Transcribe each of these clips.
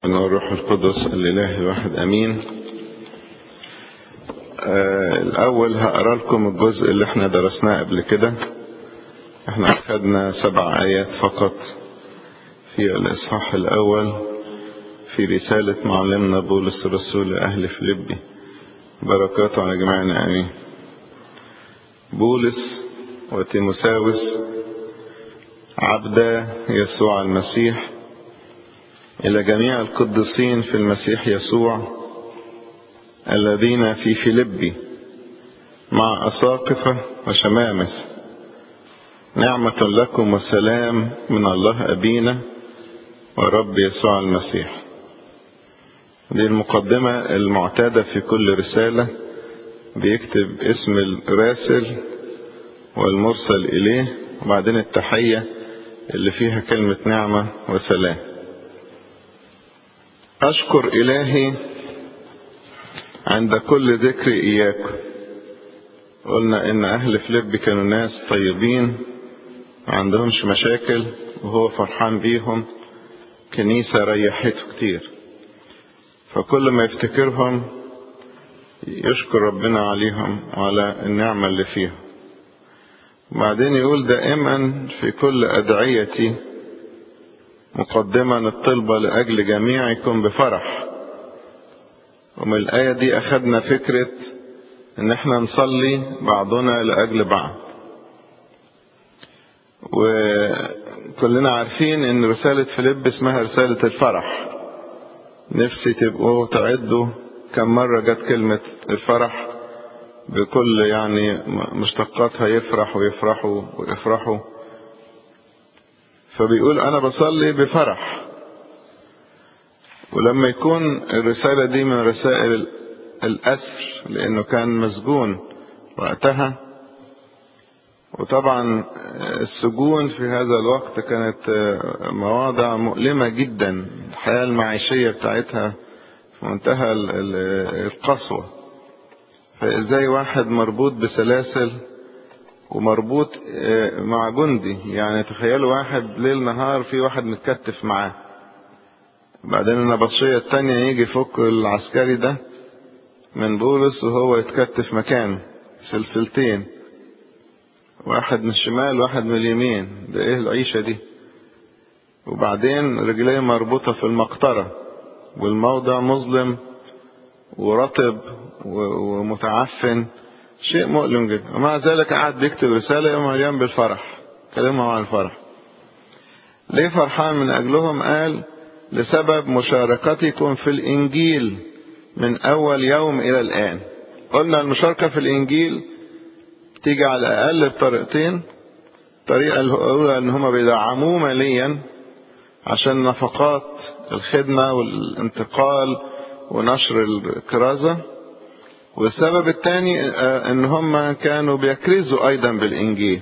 أن الروح القدس الإله الواحد أمين آه الأول هقرأ لكم الجزء اللي احنا درسناه قبل كده احنا أخذنا سبع آيات فقط في الإصحاح الأول في رسالة معلمنا بولس الرسول لأهل فيليبي بركاته على جميعنا أمين بولس وتيموساوس عبدا يسوع المسيح إلى جميع القديسين في المسيح يسوع الذين في فيلبي مع أساقفة وشمامس نعمة لكم وسلام من الله أبينا ورب يسوع المسيح دي المقدمة المعتادة في كل رسالة بيكتب اسم الراسل والمرسل إليه وبعدين التحية اللي فيها كلمة نعمة وسلام أشكر إلهي عند كل ذكر إياكم قلنا إن أهل فليب كانوا ناس طيبين ما عندهمش مشاكل وهو فرحان بيهم كنيسة ريحته كتير فكل ما يفتكرهم يشكر ربنا عليهم وعلى النعمة اللي فيهم وبعدين يقول دائما في كل أدعيتي مقدما الطلبة لأجل جميعكم بفرح ومن الآية دي أخذنا فكرة إن احنا نصلي بعضنا لأجل بعض وكلنا عارفين إن رسالة فيليب اسمها رسالة الفرح نفسي تبقوا تعدوا كم مرة جت كلمة الفرح بكل يعني مشتقاتها يفرح ويفرحوا ويفرحوا فبيقول أنا بصلي بفرح ولما يكون الرسالة دي من رسائل الأسر لأنه كان مسجون وقتها وطبعا السجون في هذا الوقت كانت مواضع مؤلمة جدا الحياة المعيشية بتاعتها في منتهى القسوة فازاي واحد مربوط بسلاسل ومربوط مع جندي يعني تخيلوا واحد ليل نهار في واحد متكتف معاه بعدين النبطشية التانية يجي يفك العسكري ده من بولس وهو يتكتف مكانه سلسلتين واحد من الشمال واحد من اليمين ده ايه العيشة دي وبعدين رجليه مربوطة في المقطرة والموضع مظلم ورطب ومتعفن شيء مؤلم جدا ومع ذلك قعد بيكتب رسالة مليان بالفرح كلمهم عن الفرح ليه فرحان من أجلهم قال لسبب مشاركتكم في الإنجيل من أول يوم إلى الآن قلنا المشاركة في الإنجيل تيجي على الأقل بطريقتين الطريقة الأولى إن هما بيدعموه ماليا عشان نفقات الخدمة والانتقال ونشر الكرازة والسبب الثاني ان هم كانوا بيكرزوا ايضا بالانجيل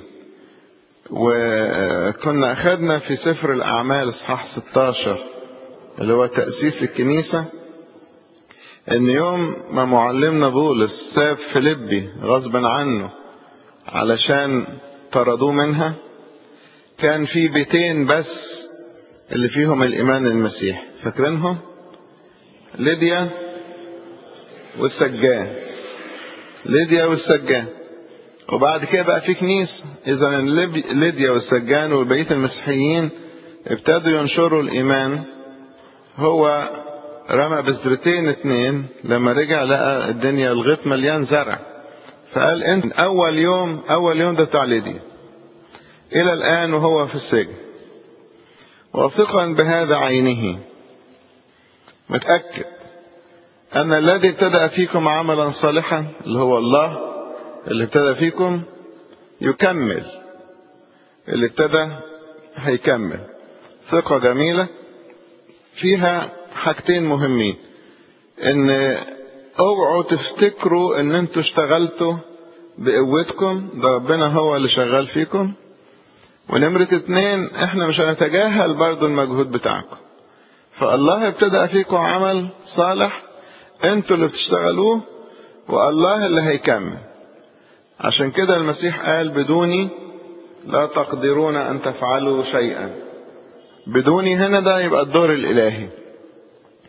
وكنا اخذنا في سفر الاعمال اصحاح 16 اللي هو تأسيس الكنيسة ان يوم ما معلمنا بولس ساب فيليبي غصبا عنه علشان طردوه منها كان في بيتين بس اللي فيهم الايمان المسيح فاكرينهم ليديا والسجان ليديا والسجان وبعد كده بقى في كنيسة إذا ليديا والسجان وبقية المسيحيين ابتدوا ينشروا الإيمان هو رمى بذرتين اتنين لما رجع لقى الدنيا الغيط مليان زرع فقال انت أول يوم أول يوم ده بتاع ليديا إلى الآن وهو في السجن واثقا بهذا عينه متأكد أن الذي ابتدأ فيكم عملا صالحا اللي هو الله اللي ابتدأ فيكم يكمل اللي ابتدى هيكمل ثقة جميلة فيها حاجتين مهمين ان اوعوا تفتكروا ان انتوا اشتغلتوا بقوتكم ده ربنا هو اللي شغال فيكم ونمرة اتنين احنا مش هنتجاهل برضو المجهود بتاعكم فالله ابتدأ فيكم عمل صالح انتوا اللي بتشتغلوه والله اللي هيكمل عشان كده المسيح قال بدوني لا تقدرون ان تفعلوا شيئا بدوني هنا ده يبقى الدور الالهي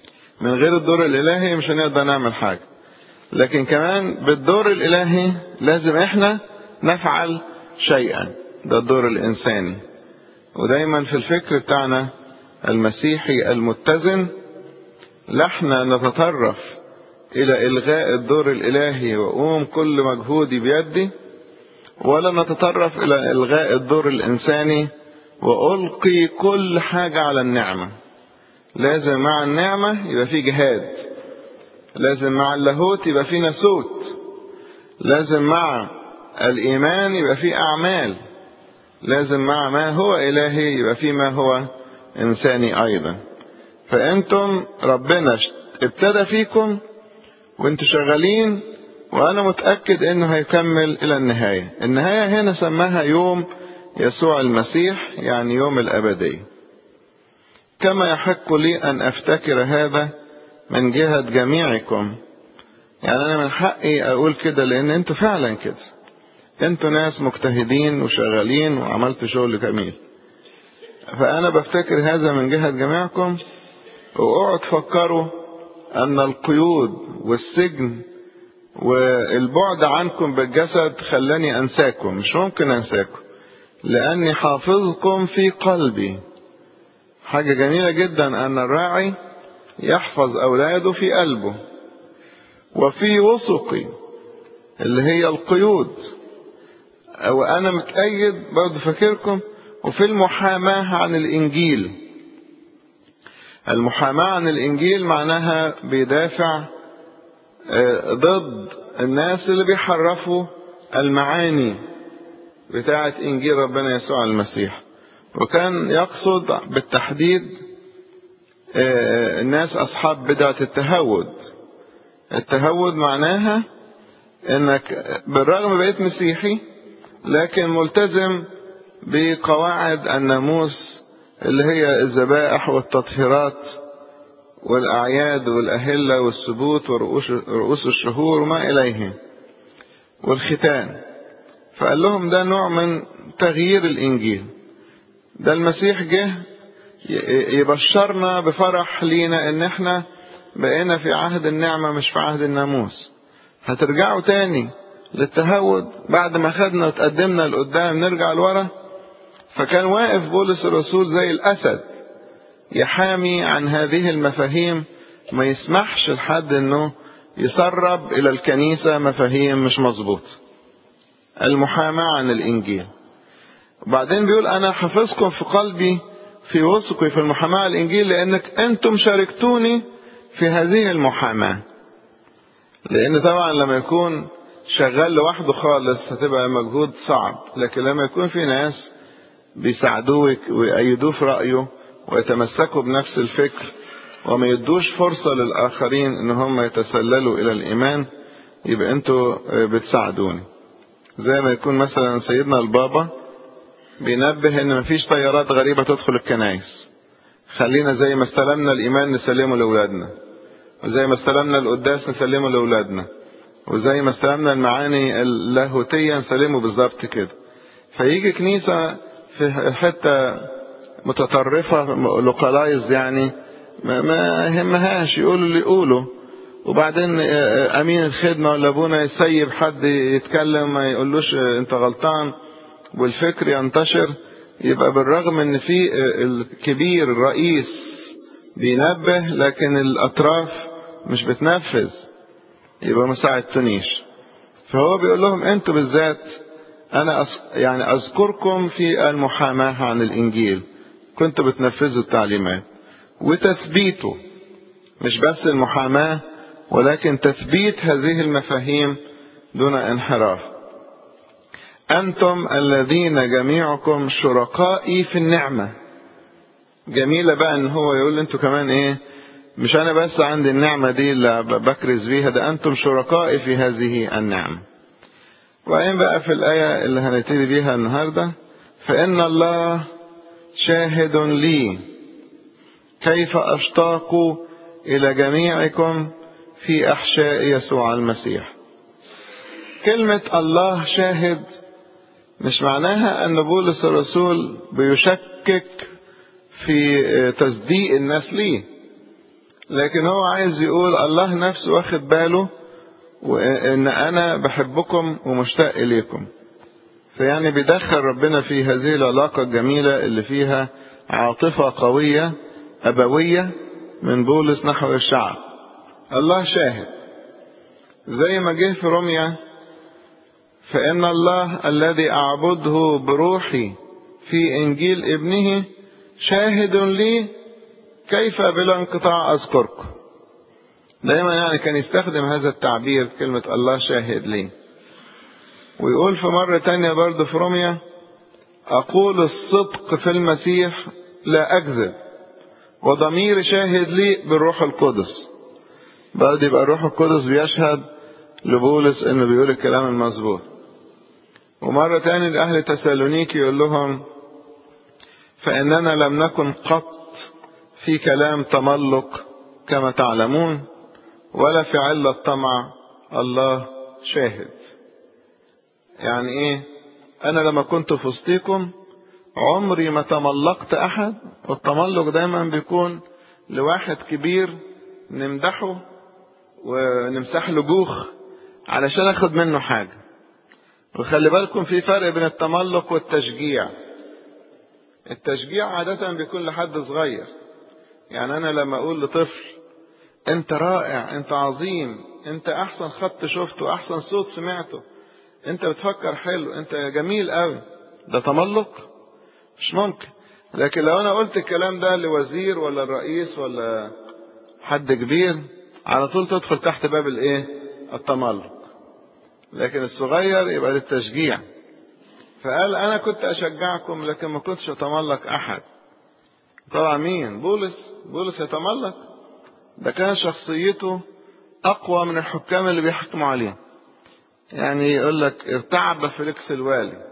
من غير الدور الإلهي مش هنقدر نعمل حاجة لكن كمان بالدور الإلهي لازم احنا نفعل شيئا ده الدور الإنساني ودايما في الفكر بتاعنا المسيحي المتزن لا احنا نتطرف إلى إلغاء الدور الإلهي وأقوم كل مجهودي بيدي ولا نتطرف إلى إلغاء الدور الإنساني وألقي كل حاجة على النعمة لازم مع النعمة يبقى في جهاد لازم مع اللاهوت يبقى في نسوت لازم مع الإيمان يبقى في أعمال لازم مع ما هو إلهي يبقى في ما هو إنساني أيضا فأنتم ربنا ابتدى فيكم وانتوا شغالين وأنا متأكد إنه هيكمل إلى النهاية النهاية هنا سماها يوم يسوع المسيح يعني يوم الأبدية كما يحق لي أن أفتكر هذا من جهة جميعكم يعني أنا من حقي أقول كده لأن أنتوا فعلا كده أنتوا ناس مجتهدين وشغالين وعملتوا شغل جميل فأنا بفتكر هذا من جهة جميعكم واقعد تفكروا أن القيود والسجن والبعد عنكم بالجسد خلاني أنساكم مش ممكن أنساكم لأني حافظكم في قلبي حاجة جميلة جدا أن الراعي يحفظ أولاده في قلبه وفي وثقي اللي هي القيود وأنا متأيد برضه فاكركم وفي المحاماة عن الإنجيل المحاماة عن الإنجيل معناها بيدافع ضد الناس اللي بيحرفوا المعاني بتاعة إنجيل ربنا يسوع المسيح وكان يقصد بالتحديد الناس أصحاب بدعة التهود التهود معناها انك بالرغم بقيت مسيحي لكن ملتزم بقواعد الناموس اللي هي الذبائح والتطهيرات والأعياد والأهلة والسبوت ورؤوس الشهور وما إليه والختان فقال لهم ده نوع من تغيير الإنجيل ده المسيح جه يبشرنا بفرح لينا ان احنا بقينا في عهد النعمة مش في عهد الناموس هترجعوا تاني للتهود بعد ما خدنا وتقدمنا لقدام نرجع لورا فكان واقف بولس الرسول زي الأسد يحامي عن هذه المفاهيم ما يسمحش لحد انه يسرب الى الكنيسة مفاهيم مش مظبوط المحاماة عن الانجيل وبعدين بيقول انا حافظكم في قلبي في وثقي في المحاماة عن الانجيل لانك انتم شاركتوني في هذه المحاماة لان طبعا لما يكون شغال لوحده خالص هتبقى مجهود صعب لكن لما يكون في ناس بيساعدوه ويأيدوه في رأيه ويتمسكوا بنفس الفكر وما يدوش فرصة للآخرين ان هم يتسللوا الى الايمان يبقى انتوا بتساعدوني زي ما يكون مثلا سيدنا البابا بينبه ان مفيش طيارات غريبة تدخل الكنائس خلينا زي ما استلمنا الايمان نسلمه لاولادنا وزي ما استلمنا القداس نسلمه لاولادنا وزي ما استلمنا المعاني اللاهوتية نسلمه بالظبط كده فيجي كنيسة في حتة متطرفة لوكالايز يعني ما, ما يهمهاش يقولوا اللي يقولوا وبعدين امين الخدمة ولا ابونا يسيب حد يتكلم ما يقولوش انت غلطان والفكر ينتشر يبقى بالرغم ان في الكبير الرئيس بينبه لكن الاطراف مش بتنفذ يبقى ما ساعدتنيش فهو بيقول لهم انتوا بالذات انا يعني اذكركم في المحاماة عن الانجيل كنتوا بتنفذوا التعليمات وتثبيته مش بس المحاماة ولكن تثبيت هذه المفاهيم دون انحراف أنتم الذين جميعكم شركائي في النعمة جميلة بقى ان هو يقول انتوا كمان ايه مش انا بس عندي النعمة دي اللي بكرز بيها ده انتم شركائي في هذه النعمة وبعدين بقى في الآية اللي هنبتدي بيها النهاردة فإن الله شاهد لي كيف أشتاق إلى جميعكم في أحشاء يسوع المسيح كلمة الله شاهد مش معناها أن بولس الرسول بيشكك في تصديق الناس ليه لكن هو عايز يقول الله نفسه واخد باله وان انا بحبكم ومشتاق اليكم فيعني بيدخل ربنا في هذه العلاقة الجميلة اللي فيها عاطفة قوية أبوية من بولس نحو الشعب الله شاهد زي ما جه في روميا فإن الله الذي أعبده بروحي في إنجيل ابنه شاهد لي كيف بلا انقطاع أذكركم دايما يعني كان يستخدم هذا التعبير كلمة الله شاهد لي ويقول في مرة تانية برضه في روميا أقول الصدق في المسيح لا أكذب وضمير شاهد لي بالروح القدس برضه يبقى الروح القدس بيشهد لبولس انه بيقول الكلام المظبوط ومرة تاني لأهل تسالونيكي يقول لهم فإننا لم نكن قط في كلام تملق كما تعلمون ولا في علة طمع الله شاهد يعني ايه انا لما كنت في وسطيكم عمري ما تملقت احد والتملق دايما بيكون لواحد كبير نمدحه ونمسح له جوخ علشان اخد منه حاجة وخلي بالكم في فرق بين التملق والتشجيع التشجيع عادة بيكون لحد صغير يعني انا لما اقول لطفل انت رائع انت عظيم انت احسن خط شفته احسن صوت سمعته انت بتفكر حلو انت جميل قوي ده تملق مش ممكن لكن لو انا قلت الكلام ده لوزير ولا الرئيس ولا حد كبير على طول تدخل تحت باب الايه التملق لكن الصغير يبقى للتشجيع فقال انا كنت اشجعكم لكن ما كنتش اتملق احد طبعا مين بولس بولس يتملق ده كان شخصيته اقوى من الحكام اللي بيحكموا عليه يعني يقول لك ارتعب فيليكس الوالي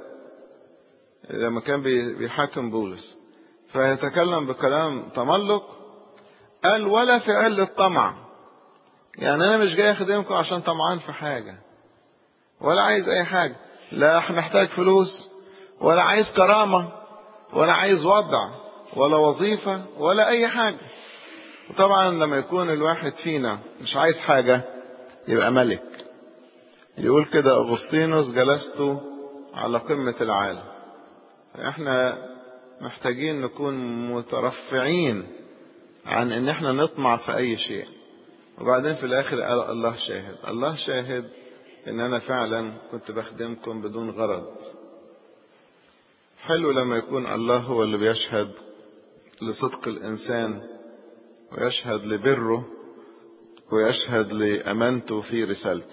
لما كان بيحاكم بولس فيتكلم بكلام تملق قال ولا في علة طمع يعني انا مش جاي اخدمكم عشان طمعان في حاجة ولا عايز اي حاجة لا محتاج فلوس ولا عايز كرامة ولا عايز وضع ولا وظيفة ولا اي حاجة وطبعا لما يكون الواحد فينا مش عايز حاجة يبقى ملك يقول كده أغسطينوس جلست على قمة العالم احنا محتاجين نكون مترفعين عن ان احنا نطمع في اي شيء وبعدين في الاخر قال الله شاهد الله شاهد ان انا فعلا كنت بخدمكم بدون غرض حلو لما يكون الله هو اللي بيشهد لصدق الانسان ويشهد لبره ويشهد لامانته في رسالته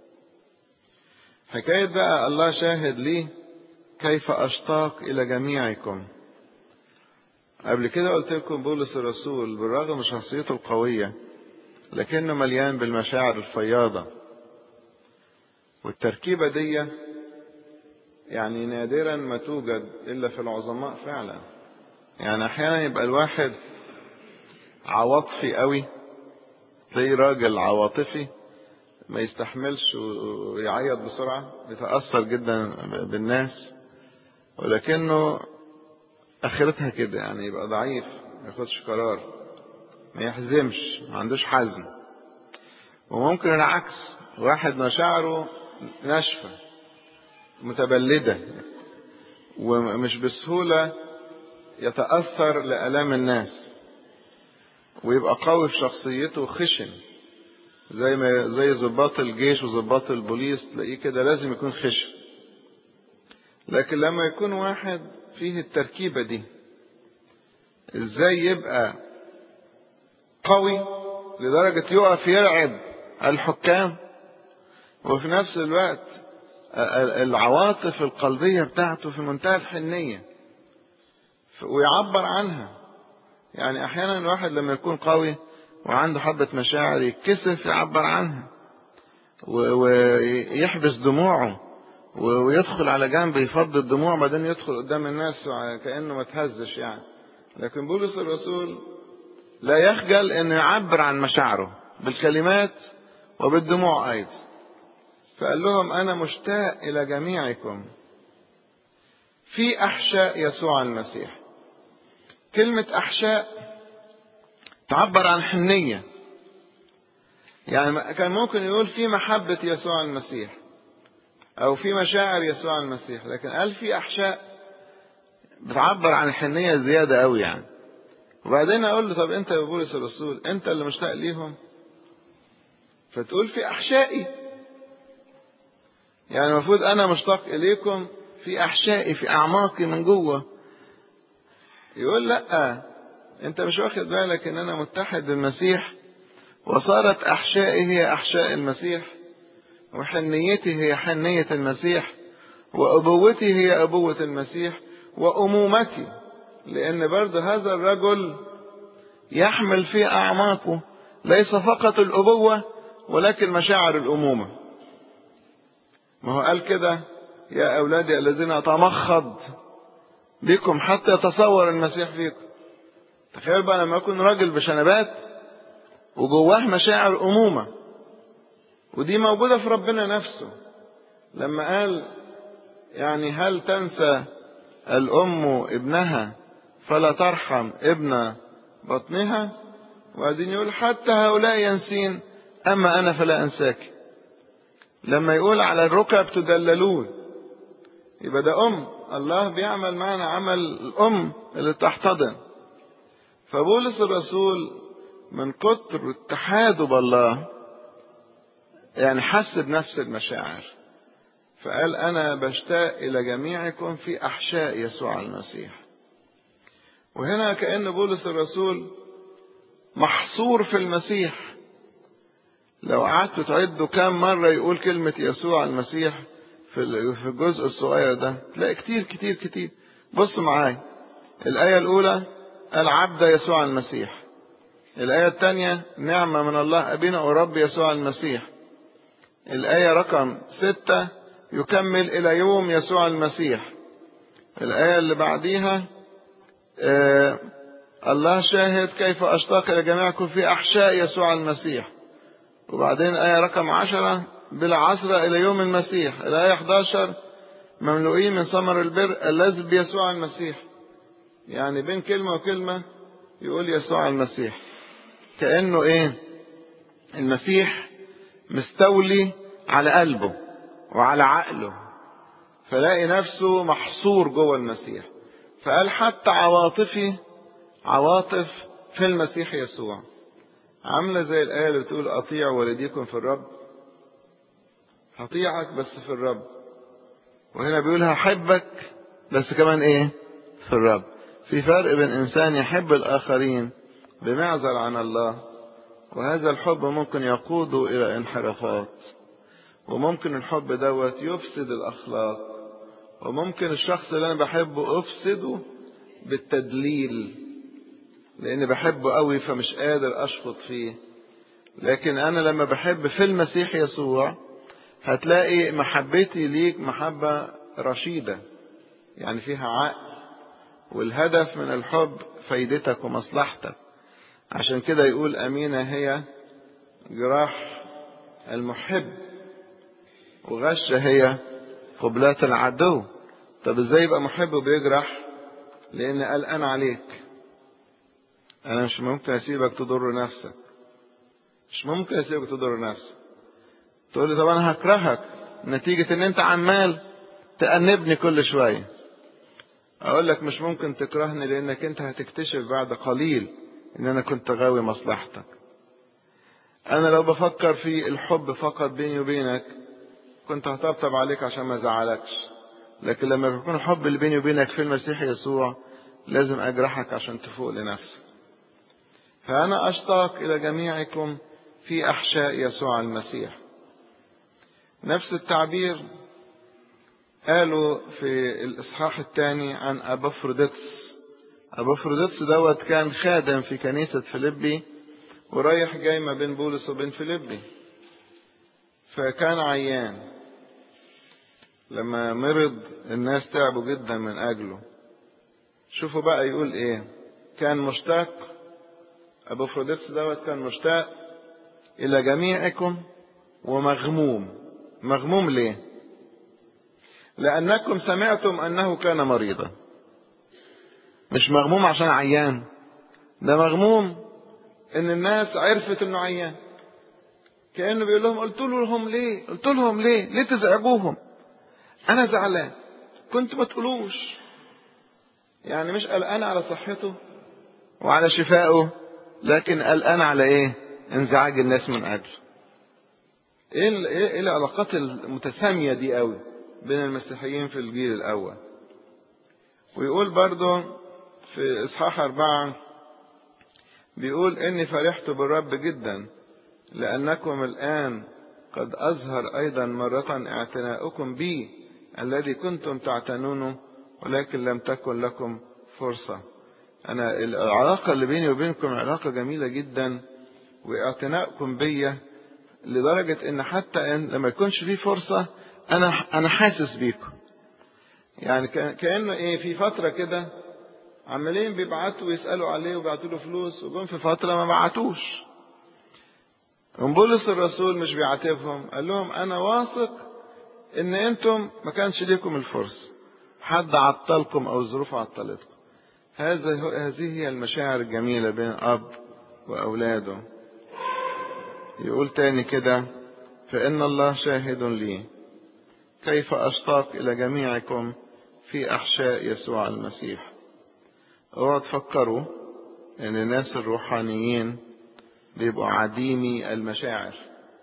حكاية بقى الله شاهد لي كيف أشتاق إلى جميعكم قبل كده قلت لكم بولس الرسول بالرغم من شخصيته القوية لكنه مليان بالمشاعر الفياضة والتركيبة دي يعني نادرا ما توجد إلا في العظماء فعلا يعني أحيانا يبقى الواحد عواطفي قوي تلاقيه راجل عواطفي ما يستحملش ويعيط بسرعة يتأثر جدا بالناس ولكنه آخرتها كده يعني يبقى ضعيف ما ياخدش قرار ما يحزمش ما عندوش حزم وممكن العكس واحد مشاعره ناشفة متبلدة ومش بسهولة يتأثر لآلام الناس ويبقى قوي في شخصيته خشن زي ما زي ضباط الجيش وضباط البوليس تلاقيه كده لازم يكون خشن لكن لما يكون واحد فيه التركيبة دي ازاي يبقى قوي لدرجة يقف يرعب الحكام وفي نفس الوقت العواطف القلبية بتاعته في منتهى الحنية ويعبر عنها يعني احيانا الواحد لما يكون قوي وعنده حبة مشاعر يتكسف يعبر عنها ويحبس دموعه ويدخل على جنب يفض الدموع بعدين يدخل قدام الناس كأنه ما تهزش يعني لكن بولس الرسول لا يخجل انه يعبر عن مشاعره بالكلمات وبالدموع ايضا فقال لهم انا مشتاق الى جميعكم في احشاء يسوع المسيح كلمة احشاء تعبر عن حنية يعني كان ممكن يقول في محبة يسوع المسيح أو في مشاعر يسوع المسيح لكن قال في أحشاء بتعبر عن الحنية زيادة قوي يعني وبعدين أقول له طب أنت يا بولس الرسول أنت اللي مشتاق ليهم فتقول في أحشائي يعني المفروض أنا مشتاق إليكم في أحشائي في أعماقي من جوه يقول لأ أنت مش واخد بالك إن أنا متحد بالمسيح وصارت أحشائي هي أحشاء المسيح وحنيتي هي حنية المسيح وأبوتي هي أبوة المسيح وأمومتي لأن برضه هذا الرجل يحمل في أعماقه ليس فقط الأبوة ولكن مشاعر الأمومة ما هو قال كده يا أولادي الذين أتمخض بكم حتى يتصور المسيح فيكم تخيل بقى لما يكون راجل بشنبات وجواه مشاعر أمومة ودي موجودة في ربنا نفسه لما قال يعني هل تنسى الأم ابنها فلا ترحم ابن بطنها وبعدين يقول حتى هؤلاء ينسين أما أنا فلا أنساك لما يقول على الركب تدللون يبقى ده أم الله بيعمل معنا عمل الأم اللي تحتضن فبولس الرسول من كتر اتحاده بالله يعني حس بنفس المشاعر فقال أنا بشتاق إلى جميعكم في أحشاء يسوع المسيح وهنا كأن بولس الرسول محصور في المسيح لو قعدت تعدوا كام مرة يقول كلمة يسوع المسيح في في الجزء الصغير ده تلاقي كتير كتير كتير بص معايا الآية الأولى العبد يسوع المسيح الآية الثانية نعمة من الله أبينا ورب يسوع المسيح الآية رقم ستة يكمل إلى يوم يسوع المسيح الآية اللي بعديها آه الله شاهد كيف أشتاق إلى جميعكم في أحشاء يسوع المسيح وبعدين آية رقم عشرة بالعصر إلى يوم المسيح الآية 11 مملوئين من ثمر البر الذي بيسوع المسيح يعني بين كلمة وكلمة يقول يسوع المسيح كأنه إيه المسيح مستولي على قلبه وعلى عقله فلاقي نفسه محصور جوه المسيح فقال حتى عواطفي عواطف في المسيح يسوع عاملة زي الآية اللي بتقول أطيع والديكم في الرب هطيعك بس في الرب وهنا بيقول هحبك بس كمان ايه في الرب في فرق بين انسان يحب الاخرين بمعزل عن الله وهذا الحب ممكن يقوده الى انحرافات وممكن الحب دوت يفسد الاخلاق وممكن الشخص اللي انا بحبه افسده بالتدليل لاني بحبه قوي فمش قادر اشفط فيه لكن انا لما بحب في المسيح يسوع هتلاقي محبتي ليك محبة رشيدة يعني فيها عقل والهدف من الحب فايدتك ومصلحتك عشان كده يقول أمينة هي جراح المحب وغشة هي قبلات العدو طب ازاي يبقى محب وبيجرح لان قلقان عليك انا مش ممكن اسيبك تضر نفسك مش ممكن اسيبك تضر نفسك تقول لي طب انا هكرهك نتيجة ان انت عمال تأنبني كل شوية اقول لك مش ممكن تكرهني لانك انت هتكتشف بعد قليل ان انا كنت غاوي مصلحتك انا لو بفكر في الحب فقط بيني وبينك كنت هطبطب عليك عشان ما ازعلكش لكن لما يكون الحب اللي بيني وبينك في المسيح يسوع لازم اجرحك عشان تفوق لنفسك فانا اشتاق الى جميعكم في احشاء يسوع المسيح نفس التعبير قالوا في الإصحاح الثاني عن أبافروديتس أبافروديتس دوت كان خادم في كنيسة فيليبي ورايح جاي ما بين بولس وبين فيليبي فكان عيان لما مرض الناس تعبوا جدا من أجله شوفوا بقى يقول إيه كان مشتاق أبافروديتس دوت كان مشتاق إلى جميعكم ومغموم مغموم ليه لأنكم سمعتم أنه كان مريضا مش مغموم عشان عيان ده مغموم ان الناس عرفت انه عيان كانه بيقول لهم قلت لهم ليه قلت لهم ليه ليه تزعجوهم انا زعلان كنت ما تقولوش يعني مش قلقان على صحته وعلى شفائه لكن قلقان على ايه انزعاج الناس من اجله ايه ايه العلاقات المتساميه دي قوي بين المسيحيين في الجيل الاول ويقول برضه في اصحاح اربعه بيقول اني فرحت بالرب جدا لانكم الان قد اظهر ايضا مره اعتناؤكم بي الذي كنتم تعتنونه ولكن لم تكن لكم فرصه انا العلاقه اللي بيني وبينكم علاقه جميله جدا واعتناؤكم بيا لدرجه ان حتى إن لما يكونش في فرصه انا انا حاسس بيكم يعني كانه ايه في فتره كده عمالين بيبعتوا ويسالوا عليه وبيبعتوا له فلوس وجم في فتره ما بعتوش بولس الرسول مش بيعاتبهم قال لهم انا واثق ان انتم ما كانش ليكم الفرصه حد عطلكم او ظروف عطلتكم هذا هذه هي المشاعر الجميله بين اب واولاده يقول تاني كده فان الله شاهد لي كيف اشتاق الى جميعكم في احشاء يسوع المسيح اوعوا تفكروا ان الناس الروحانيين بيبقوا عديمي المشاعر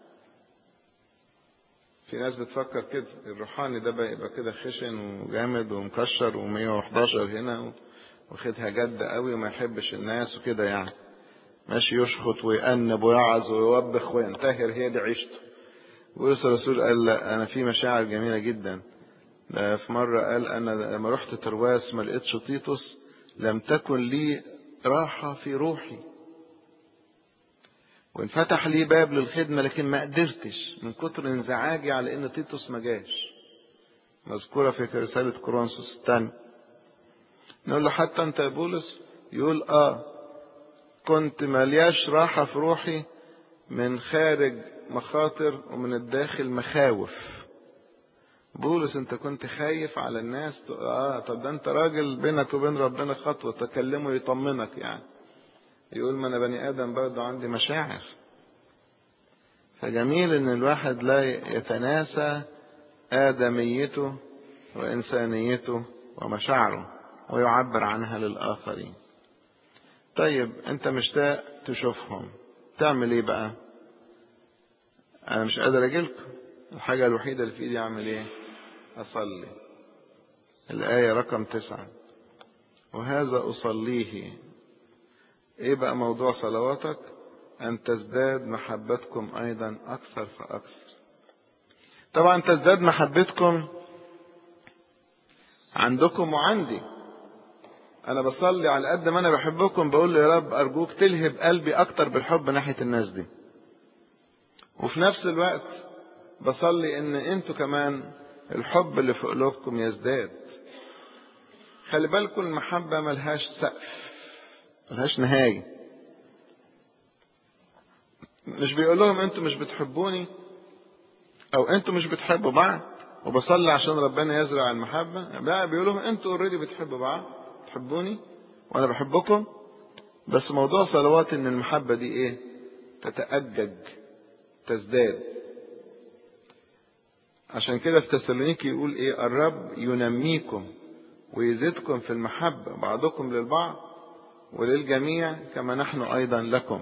في ناس بتفكر كده الروحاني ده بيبقى كده خشن وجامد ومكشر و111 هنا واخدها جد قوي وما يحبش الناس وكده يعني ماشي يشخط ويأنب ويعظ ويوبخ وينتهر هي دي عيشته بولس الرسول قال لا انا في مشاعر جميله جدا ده في مره قال انا لما رحت ترواس ما لقيتش تيتوس لم تكن لي راحه في روحي وانفتح لي باب للخدمة لكن ما قدرتش من كتر انزعاجي على ان تيتوس ما جاش مذكورة في رسالة كورنثوس الثانية نقول له حتى انت يا بولس يقول اه كنت ملياش راحة في روحي من خارج مخاطر ومن الداخل مخاوف بولس انت كنت خايف على الناس اه طب ده انت راجل بينك وبين ربنا خطوة تكلمه يطمنك يعني يقول ما انا بني ادم برضه عندي مشاعر فجميل ان الواحد لا يتناسى ادميته وانسانيته ومشاعره ويعبر عنها للاخرين طيب انت مشتاق تشوفهم تعمل ايه بقى انا مش قادر اجيلكم الحاجة الوحيدة اللي في ايدي اعمل ايه اصلي الاية رقم تسعة وهذا اصليه ايه بقى موضوع صلواتك ان تزداد محبتكم ايضا اكثر فاكثر طبعا تزداد محبتكم عندكم وعندي انا بصلي على قد ما انا بحبكم بقول له يا رب ارجوك تلهب قلبي اكتر بالحب ناحية الناس دي وفي نفس الوقت بصلي ان انتوا كمان الحب اللي في قلوبكم يزداد خلي بالكم المحبة ملهاش سقف ملهاش نهاية مش بيقول لهم انتوا مش بتحبوني او انتوا مش بتحبوا بعض وبصلي عشان ربنا يزرع المحبة بقى بيقول لهم انتوا اوريدي بتحبوا بعض تحبوني وانا بحبكم بس موضوع صلوات ان المحبة دي ايه تتأجج تزداد عشان كده في تسالونيكي يقول ايه الرب ينميكم ويزيدكم في المحبة بعضكم للبعض وللجميع كما نحن ايضا لكم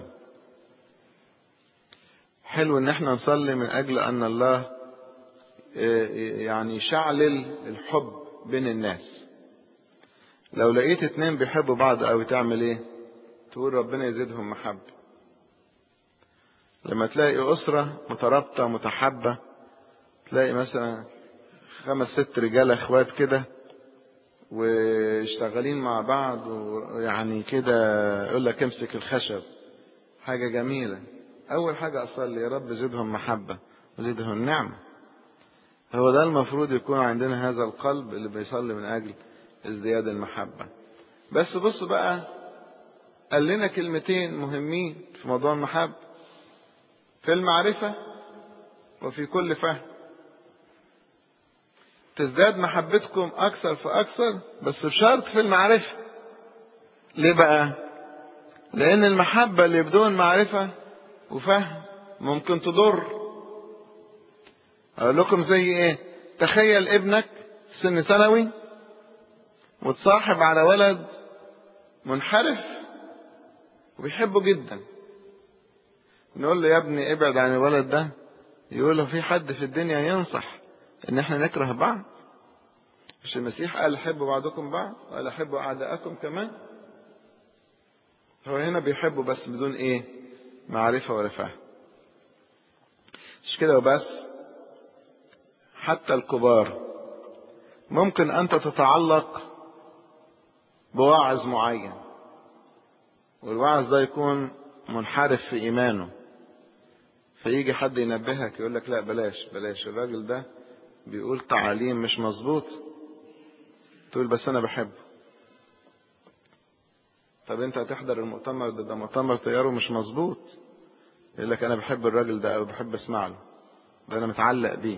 حلو ان احنا نصلي من اجل ان الله يعني يشعلل الحب بين الناس لو لقيت اتنين بيحبوا بعض او تعمل ايه تقول ربنا يزيدهم محبة لما تلاقي اسرة مترابطة متحبة تلاقي مثلا خمس ست رجالة اخوات كده واشتغالين مع بعض ويعني كده يقول لك امسك الخشب حاجة جميلة أول حاجة أصلي يا رب زدهم محبة وزدهم نعمة هو ده المفروض يكون عندنا هذا القلب اللي بيصلي من أجل ازدياد المحبة بس بص بقى قال لنا كلمتين مهمين في موضوع المحبة في المعرفة وفي كل فهم تزداد محبتكم أكثر فأكثر بس بشرط في المعرفة ليه بقى لأن المحبة اللي بدون معرفة وفهم ممكن تضر أقول لكم زي إيه تخيل ابنك سن ثانوي وتصاحب على ولد منحرف وبيحبه جدا نقول له يا ابني ابعد عن الولد ده يقول له في حد في الدنيا ينصح ان احنا نكره بعض مش المسيح قال حبوا بعضكم بعض وقال حبوا اعداءكم كمان هو هنا بيحبوا بس بدون ايه معرفة ولا فهم مش كده وبس حتى الكبار ممكن انت تتعلق بواعظ معين والواعظ ده يكون منحرف في ايمانه فيجي حد ينبهك يقول لك لا بلاش بلاش الراجل ده بيقول تعاليم مش مظبوط تقول بس انا بحبه طب انت هتحضر المؤتمر ده, ده مؤتمر تياره مش مظبوط يقول لك انا بحب الراجل ده او بحب اسمع له ده انا متعلق بيه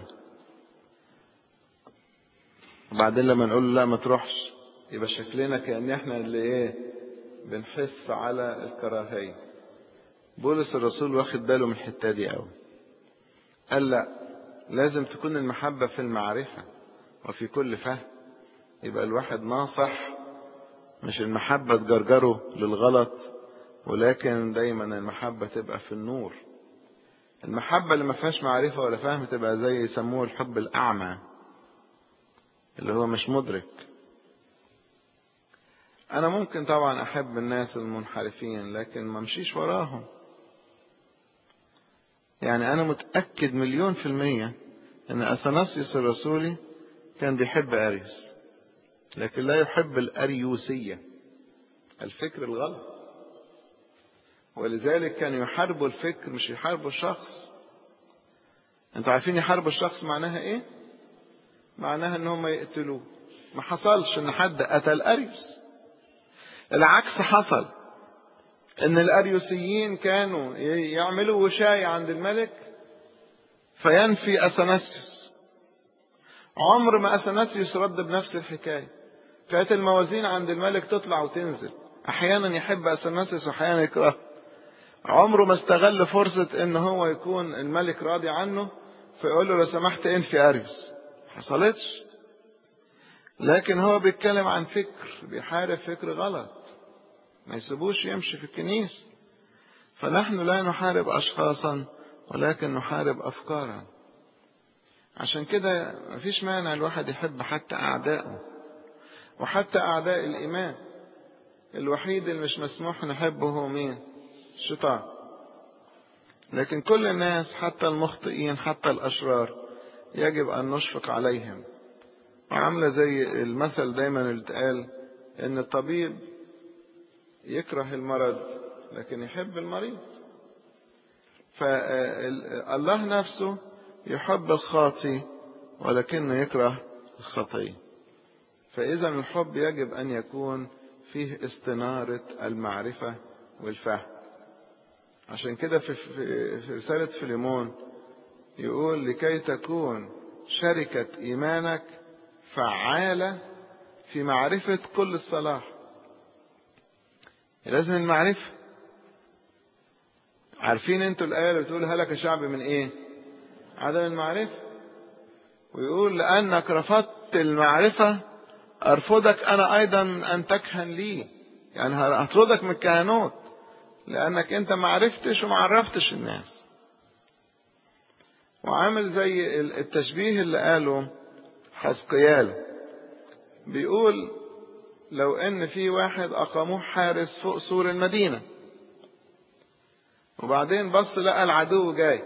وبعدين لما نقول له لا ما تروحش يبقى شكلنا كأن احنا اللي ايه بنحث على الكراهية بولس الرسول واخد باله من الحتة دي قوي قال لا لازم تكون المحبة في المعرفة وفي كل فهم يبقى الواحد ناصح مش المحبة تجرجره للغلط ولكن دايما المحبة تبقى في النور المحبة اللي ما فيهاش معرفة ولا فهم تبقى زي يسموه الحب الأعمى اللي هو مش مدرك أنا ممكن طبعا أحب الناس المنحرفين لكن ما امشيش وراهم يعني أنا متأكد مليون في المية أن أثناسيوس الرسولي كان بيحب أريوس لكن لا يحب الأريوسية الفكر الغلط ولذلك كانوا يحاربوا الفكر مش يحاربوا الشخص انتوا عارفين يحاربوا الشخص معناها ايه معناها ان هم يقتلوه ما حصلش ان حد قتل اريوس العكس حصل ان الاريوسيين كانوا يعملوا وشاية عند الملك فينفي اثناسيوس عمر ما اثناسيوس رد بنفس الحكاية كانت الموازين عند الملك تطلع وتنزل احيانا يحب اثناسيوس واحيانا يكره عمره ما استغل فرصة ان هو يكون الملك راضي عنه فيقول له لو سمحت انفي اريوس حصلتش لكن هو بيتكلم عن فكر بيحارب فكر غلط ما يسيبوش يمشي في الكنيسة فنحن لا نحارب أشخاصا ولكن نحارب أفكارا عشان كده مفيش مانع الواحد يحب حتى أعدائه وحتى أعداء الإيمان الوحيد اللي مش مسموح نحبه هو مين الشيطان لكن كل الناس حتى المخطئين حتى الأشرار يجب أن نشفق عليهم وعاملة زي المثل دايما اللي اتقال إن الطبيب يكره المرض لكن يحب المريض فالله نفسه يحب الخاطي ولكنه يكره الخطية فإذا الحب يجب أن يكون فيه استنارة المعرفة والفهم عشان كده في, في رسالة فيليمون يقول لكي تكون شركة إيمانك فعالة في معرفة كل الصلاح لازم المعرفة عارفين انتوا الآية اللي بتقول هلك شعب من ايه عدم المعرفة ويقول لأنك رفضت المعرفة أرفضك أنا أيضا أن تكهن لي يعني هطردك من الكهنوت لأنك أنت ما عرفتش وما عرفتش الناس وعامل زي التشبيه اللي قاله حسقيال بيقول لو ان في واحد اقاموه حارس فوق سور المدينة وبعدين بص لقى العدو جاي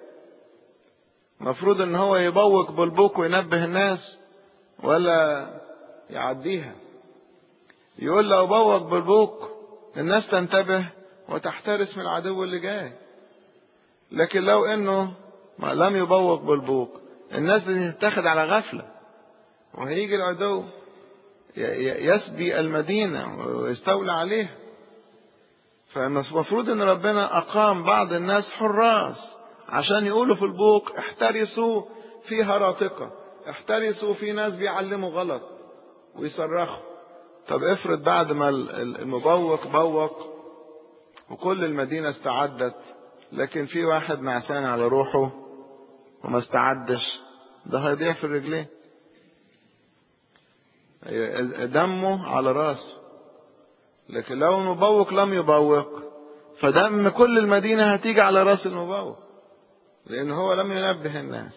مفروض ان هو يبوق بالبوق وينبه الناس ولا يعديها يقول لو بوق بالبوق الناس تنتبه وتحترس من العدو اللي جاي لكن لو انه ما لم يبوق بالبوق الناس دي تتاخد على غفلة وهيجي العدو يسبي المدينة ويستولى عليها فالمفروض ان ربنا اقام بعض الناس حراس عشان يقولوا في البوق احترسوا في هراطقة احترسوا في ناس بيعلموا غلط ويصرخوا طب افرض بعد ما المبوق بوق وكل المدينة استعدت لكن في واحد نعسان على روحه وما استعدش ده هيضيع في الرجلين دمه على راسه لكن لو المبوق لم يبوق فدم كل المدينة هتيجي على راس المبوق لأن هو لم ينبه الناس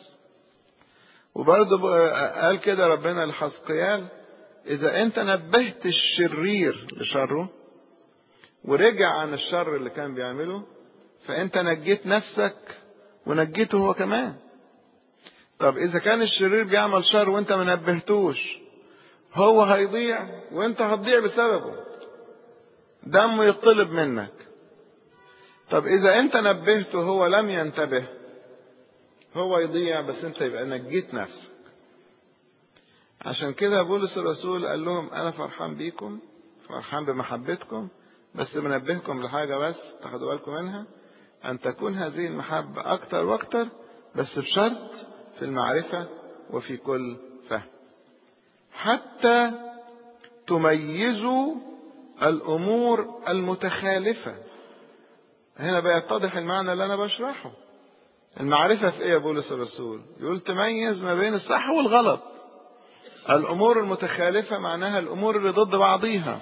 وبرضه قال كده ربنا لحسقيال إذا أنت نبهت الشرير لشره ورجع عن الشر اللي كان بيعمله فأنت نجيت نفسك ونجيته هو كمان طب إذا كان الشرير بيعمل شر وأنت ما نبهتوش هو هيضيع وأنت هتضيع بسببه دمه يطلب منك طب إذا أنت نبهته هو لم ينتبه هو يضيع بس أنت يبقى نجيت نفسك عشان كده بولس الرسول قال لهم أنا فرحان بيكم فرحان بمحبتكم بس منبهكم لحاجة بس تاخدوا بالكم منها أن تكون هذه المحبة أكتر وأكتر بس بشرط في المعرفة وفي كل فهم حتى تميزوا الأمور المتخالفة هنا بيتضح المعنى اللي أنا بشرحه المعرفة في إيه يا بولس الرسول يقول تميز ما بين الصح والغلط الأمور المتخالفة معناها الأمور اللي ضد بعضيها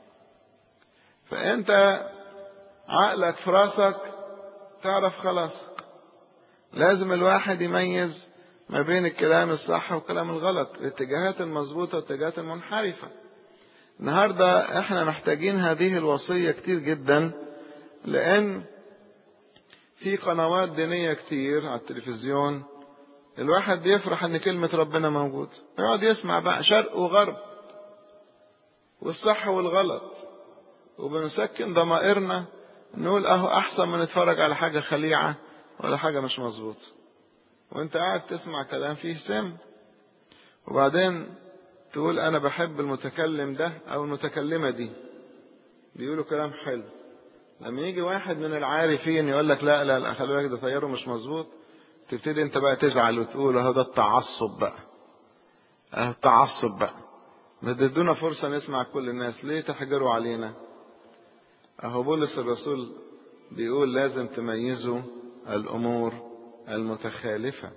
فأنت عقلك في راسك تعرف خلاصك لازم الواحد يميز ما بين الكلام الصح والكلام الغلط الاتجاهات المظبوطة والاتجاهات المنحرفة النهاردة احنا محتاجين هذه الوصية كتير جدا لأن في قنوات دينية كتير على التلفزيون الواحد بيفرح ان كلمة ربنا موجود يقعد يسمع بقى شرق وغرب والصح والغلط وبنسكن ضمائرنا نقول اهو احسن ما نتفرج على حاجة خليعة ولا حاجة مش مظبوطة وانت قاعد تسمع كلام فيه سم وبعدين تقول انا بحب المتكلم ده او المتكلمة دي بيقولوا كلام حلو لما يجي واحد من العارفين يقول لك لا لا لا خلي بالك ده طياره مش مظبوط تبتدي انت بقى تزعل وتقول اهو ده التعصب بقى اهو التعصب بقى ما تدونا فرصه نسمع كل الناس ليه تحجروا علينا اهو بولس الرسول بيقول لازم تميزوا الامور المتخالفه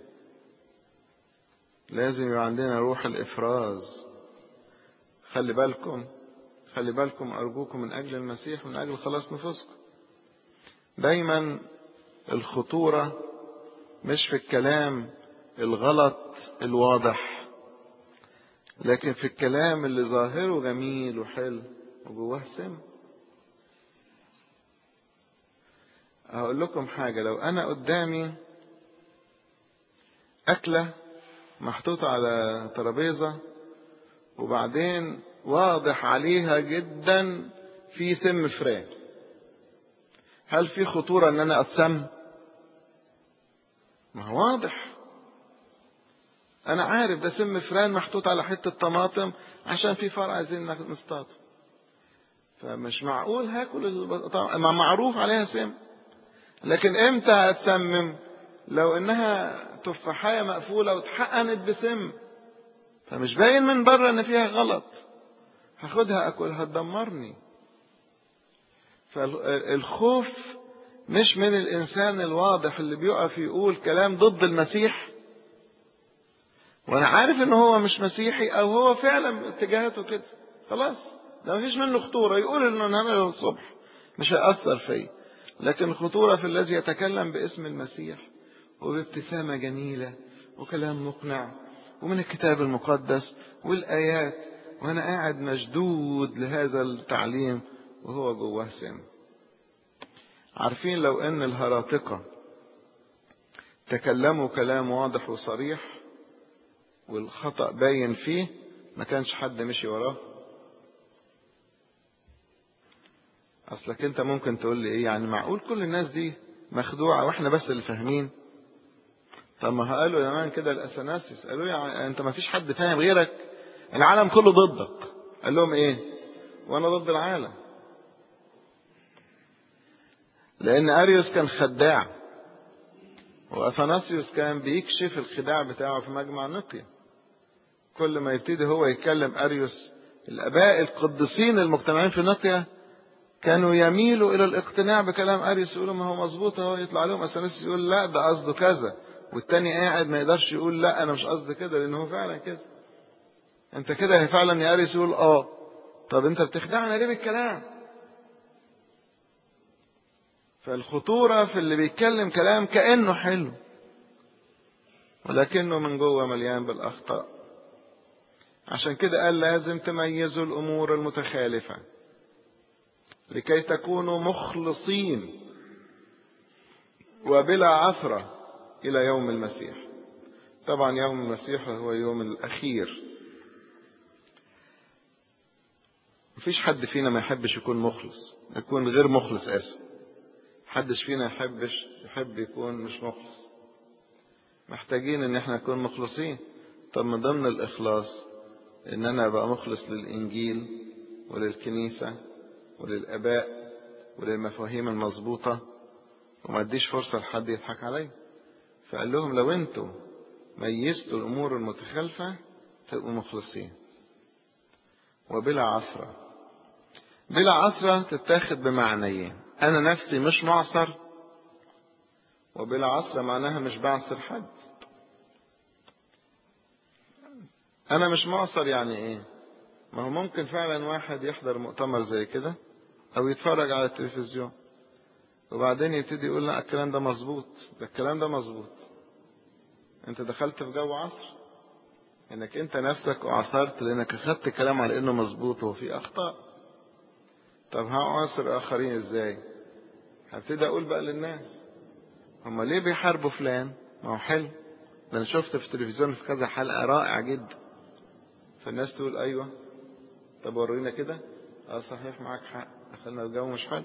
لازم يبقى عندنا روح الافراز خلي بالكم خلي بالكم أرجوكم من أجل المسيح ومن أجل خلاص نفوسكم دايما الخطورة مش في الكلام الغلط الواضح لكن في الكلام اللي ظاهره جميل وحلو وجواه سم هقول لكم حاجة لو أنا قدامي أكلة محطوطة على ترابيزة وبعدين واضح عليها جدا في سم فراخ هل في خطورة ان انا اتسم ما هو واضح انا عارف ده سم فران محطوط على حتة طماطم عشان في فرع عايزين نصطاده فمش معقول هاكل البطاطا ما معروف عليها سم لكن امتى هتسمم لو انها تفاحية مقفولة واتحقنت بسم فمش باين من بره ان فيها غلط هاخدها اكلها تدمرني فالخوف مش من الانسان الواضح اللي بيقف يقول كلام ضد المسيح وانا عارف ان هو مش مسيحي او هو فعلا اتجاهاته كده خلاص ده مفيش منه خطوره يقول انه انا الصبح مش هيأثر فيا لكن الخطوره في الذي يتكلم باسم المسيح وبابتسامه جميله وكلام مقنع ومن الكتاب المقدس والايات وانا قاعد مشدود لهذا التعليم وهو جواه سم عارفين لو ان الهراطقة تكلموا كلام واضح وصريح والخطأ باين فيه ما كانش حد مشي وراه اصلك انت ممكن تقول لي ايه يعني معقول كل الناس دي مخدوعة واحنا بس اللي فاهمين طب ما قالوا زمان كده الاسناسيس قالوا لي انت ما فيش حد فاهم غيرك العالم كله ضدك قال لهم ايه وانا ضد العالم لان اريوس كان خداع واثناسيوس كان بيكشف الخداع بتاعه في مجمع نقيا كل ما يبتدي هو يتكلم اريوس الاباء القديسين المجتمعين في نقيا كانوا يميلوا إلى الاقتناع بكلام أريس يقولوا ما هو مظبوط اهو يطلع لهم أسانيس يقول لا ده قصده كذا والتاني قاعد ما يقدرش يقول لا أنا مش قصدي كده لأن هو فعلا كده أنت كده فعلا يا أريس يقول آه طب أنت بتخدعنا ليه بالكلام فالخطورة في اللي بيتكلم كلام كأنه حلو ولكنه من جوه مليان بالأخطاء عشان كده قال لازم تميزوا الأمور المتخالفة لكي تكونوا مخلصين وبلا عثرة إلى يوم المسيح طبعا يوم المسيح هو يوم الأخير مفيش حد فينا ما يحبش يكون مخلص يكون غير مخلص آسف محدش فينا يحبش يحب يكون مش مخلص محتاجين ان احنا نكون مخلصين طب من ضمن الاخلاص ان انا ابقى مخلص للانجيل وللكنيسة وللاباء وللمفاهيم المظبوطة وما اديش فرصة لحد يضحك عليا فقال لهم لو انتوا ميزتوا الامور المتخالفة تبقوا مخلصين وبلا عثرة بلا عثرة تتاخد بمعنيين انا نفسي مش معصر وبلا عصر معناها مش بعصر حد انا مش معصر يعني ايه ما هو ممكن فعلا واحد يحضر مؤتمر زي كده او يتفرج على التلفزيون وبعدين يبتدي يقول لا الكلام ده مظبوط ده الكلام ده مظبوط انت دخلت في جو عصر انك انت نفسك اعصرت لانك اخدت كلام على انه مظبوط وفي اخطاء طب هعاصر اخرين ازاي هبتدي اقول بقى للناس هما ليه بيحاربوا فلان ما هو حلو ده انا شفت في التلفزيون في كذا حلقه رائع جدا فالناس تقول ايوه طب ورينا كده اه صحيح معاك حق دخلنا الجو مش حلو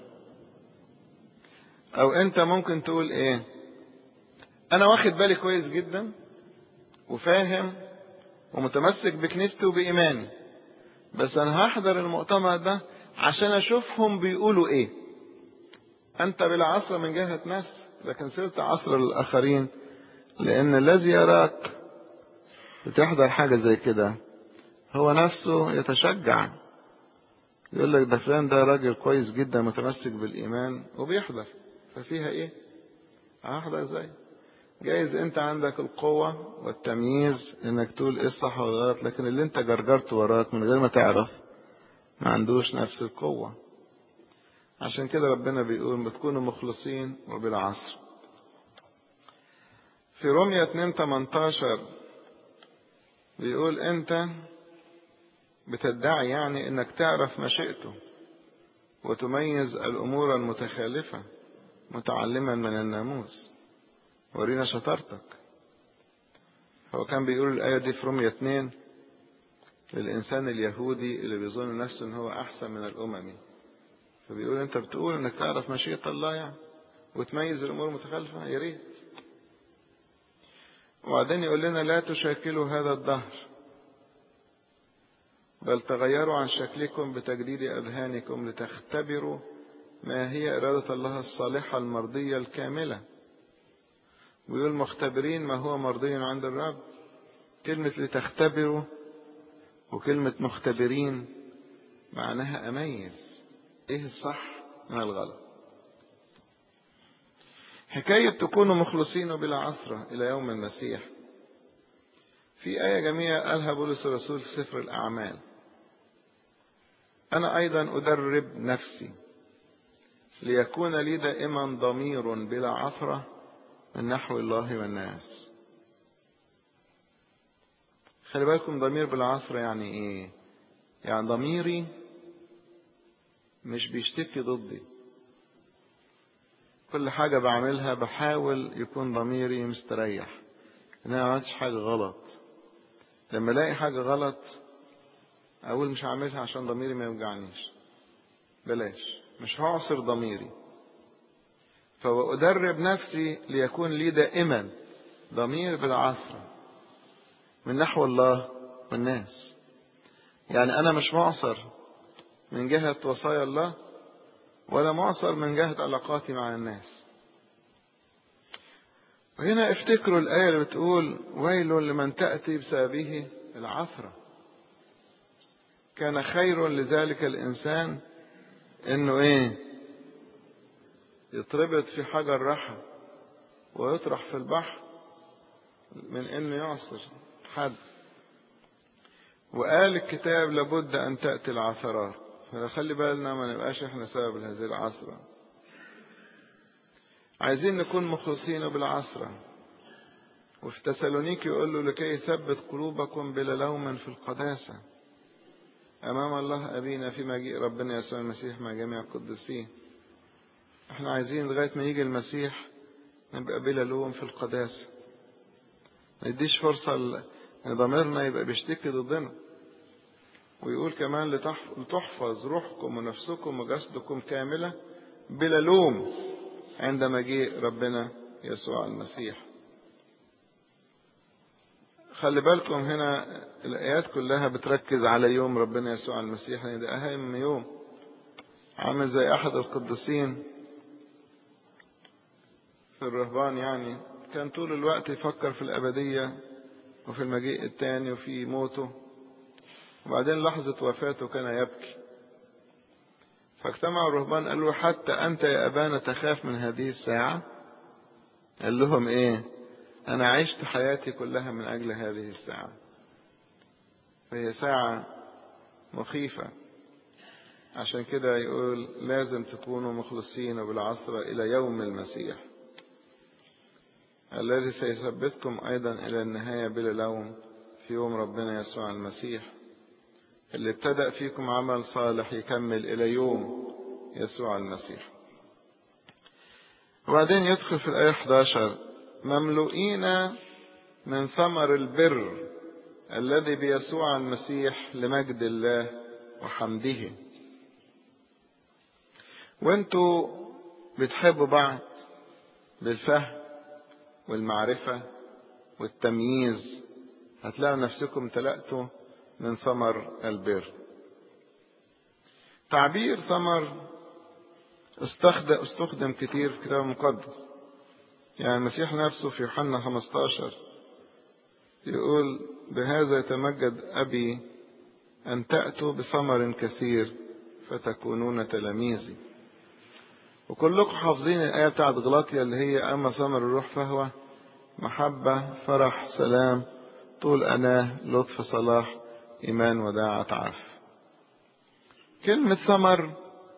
او انت ممكن تقول ايه انا واخد بالي كويس جدا وفاهم ومتمسك بكنيستي وبايماني بس انا هحضر المؤتمر ده عشان اشوفهم بيقولوا ايه انت بلا عصر من جهة نفس لكن صرت عصر للاخرين لان الذي يراك بتحضر حاجة زي كده هو نفسه يتشجع يقول لك ده فلان ده راجل كويس جدا متمسك بالايمان وبيحضر ففيها ايه هحضر ازاي جايز انت عندك القوة والتمييز انك تقول ايه الصح والغلط لكن اللي انت جرجرت وراك من غير ما تعرف ما عندوش نفس القوة عشان كده ربنا بيقول بتكونوا مخلصين وبالعصر في رومية 2 18 بيقول انت بتدعي يعني انك تعرف مشيئته وتميز الامور المتخالفة متعلما من الناموس ورينا شطارتك هو كان بيقول الآية دي في رومية 2 للإنسان اليهودي اللي بيظن نفسه إن هو أحسن من الأممي فبيقول أنت بتقول إنك تعرف مشيئة الله يعني وتميز الأمور المتخالفة يا ريت وبعدين يقول لنا لا تشاكلوا هذا الدهر بل تغيروا عن شكلكم بتجديد أذهانكم لتختبروا ما هي إرادة الله الصالحة المرضية الكاملة ويقول مختبرين ما هو مرضي عند الرب كلمة لتختبروا وكلمة مختبرين معناها أميز إيه الصح من الغلط حكاية تكونوا مخلصين بلا عصرة إلى يوم المسيح في آية جميلة قالها بولس الرسول في سفر الأعمال أنا أيضا أدرب نفسي ليكون لي دائما ضمير بلا عثرة من نحو الله والناس خلي بالكم ضمير بالعثرة يعني ايه يعني ضميري مش بيشتكي ضدي كل حاجة بعملها بحاول يكون ضميري مستريح ان انا ما عملتش حاجة غلط لما الاقي حاجة غلط اقول مش هعملها عشان ضميري ما يوجعنيش بلاش مش هعصر ضميري فأدرب نفسي ليكون لي دائما ضمير بالعصر من نحو الله والناس يعني أنا مش معصر من جهة وصايا الله ولا معصر من جهة علاقاتي مع الناس وهنا افتكروا الآية اللي بتقول ويل لمن تأتي بسببه العثرة كان خير لذلك الإنسان انه ايه يتربط في حجر رحى ويطرح في البحر من انه يعصر حد وقال الكتاب لابد ان تأتي العثرات فخلي بالنا ما نبقاش احنا سبب هذه العثرة عايزين نكون مخلصين بالعثرة وفي تسالونيكي يقول له لكي يثبت قلوبكم بلا لوم في القداسة أمام الله أبينا في مجيء ربنا يسوع المسيح مع جميع القديسين احنا عايزين لغاية ما يجي المسيح نبقى بلا لوم في القداسة ما يديش فرصة ان ضميرنا يبقى بيشتكي ضدنا ويقول كمان لتحفظ روحكم ونفسكم وجسدكم كاملة بلا لوم عند مجيء ربنا يسوع المسيح خلي بالكم هنا الآيات كلها بتركز على يوم ربنا يسوع المسيح يعني ده أهم يوم عامل زي أحد القديسين في الرهبان يعني كان طول الوقت يفكر في الأبدية وفي المجيء الثاني وفي موته وبعدين لحظة وفاته كان يبكي فاجتمع الرهبان قالوا حتى أنت يا أبانا تخاف من هذه الساعة قال لهم إيه أنا عشت حياتي كلها من أجل هذه الساعة فهي ساعة مخيفة عشان كده يقول لازم تكونوا مخلصين بالعصر إلى يوم المسيح الذي سيثبتكم أيضا إلى النهاية بلا لوم في يوم ربنا يسوع المسيح اللي ابتدأ فيكم عمل صالح يكمل إلى يوم يسوع المسيح وبعدين يدخل في الآية 11 مملوئين من ثمر البر الذي بيسوع المسيح لمجد الله وحمده وانتوا بتحبوا بعض بالفهم والمعرفة والتمييز هتلاقوا نفسكم تلقتوا من ثمر البر تعبير ثمر استخدم, استخدم كتير في الكتاب المقدس يعني المسيح نفسه في يوحنا 15 يقول بهذا يتمجد أبي أن تأتوا بثمر كثير فتكونون تلاميذي وكلكم حافظين الآية بتاعت غلاطيا اللي هي أما ثمر الروح فهو محبة فرح سلام طول أناه لطف صلاح إيمان وداعة عف كلمة ثمر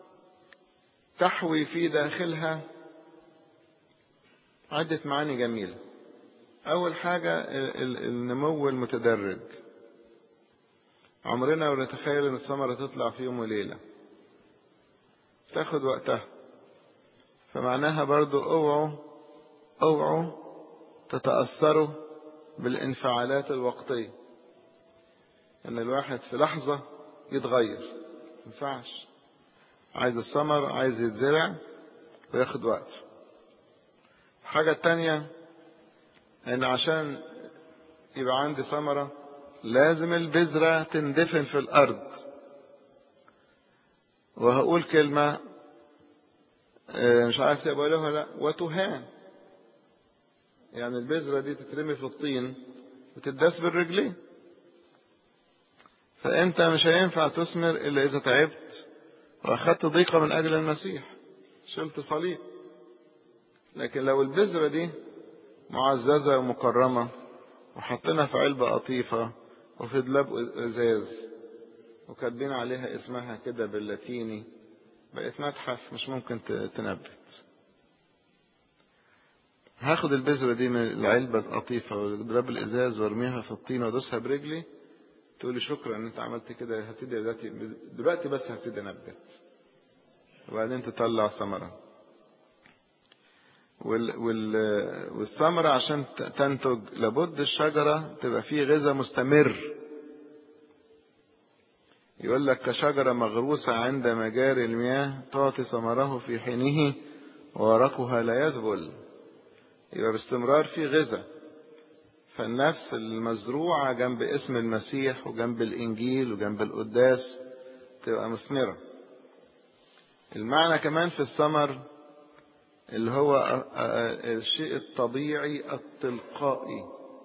تحوي في داخلها عدة معاني جميلة أول حاجة النمو المتدرج عمرنا ونتخيل أن الثمرة تطلع في يوم وليلة تاخد وقتها فمعناها برضو اوعوا اوعوا تتأثروا بالانفعالات الوقتية ان الواحد في لحظة يتغير ينفعش عايز الثمر عايز يتزرع وياخد وقت الحاجة التانية ان عشان يبقى عندي ثمرة لازم البذرة تندفن في الارض وهقول كلمة مش عارف تبقى له لا وتهان يعني البذرة دي تترمي في الطين وتداس بالرجلين فانت مش هينفع تثمر الا اذا تعبت واخدت ضيقة من اجل المسيح شلت صليب لكن لو البذرة دي معززة ومكرمة وحطينا في علبة قطيفة وفي دلاب ازاز وكاتبين عليها اسمها كده باللاتيني بقت متحف مش ممكن تنبت هاخد البذرة دي من العلبة القطيفة ودراب الإزاز وارميها في الطين وادوسها برجلي تقول لي شكرا ان انت عملت كده هبتدي دلوقتي دلوقتي بس هبتدي انبت وبعدين تطلع ثمرة وال وال والثمرة عشان تنتج لابد الشجرة تبقى فيه غذاء مستمر يقول لك كشجرة مغروسة عند مجاري المياه تعطي ثمره في حينه وورقها لا يذبل يبقى باستمرار في غذاء فالنفس المزروعة جنب اسم المسيح وجنب الإنجيل وجنب القداس تبقى مثمرة المعنى كمان في الثمر اللي هو الشيء الطبيعي التلقائي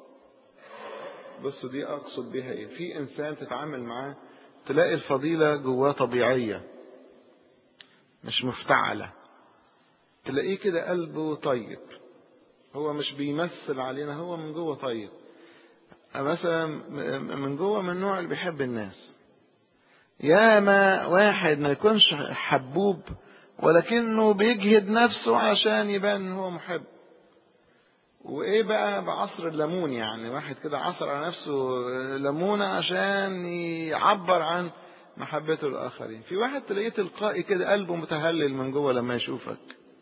بص دي أقصد بها إيه في إنسان تتعامل معاه تلاقي الفضيلة جواه طبيعية مش مفتعلة تلاقيه كده قلبه طيب هو مش بيمثل علينا هو من جوه طيب مثلا من جوه من النوع اللي بيحب الناس يا ما واحد ما يكونش حبوب ولكنه بيجهد نفسه عشان يبان ان هو محب وايه بقى بعصر الليمون يعني واحد كده عصر على نفسه ليمونة عشان يعبر عن محبته للآخرين في واحد تلاقيه تلقائي كده قلبه متهلل من جوه لما يشوفك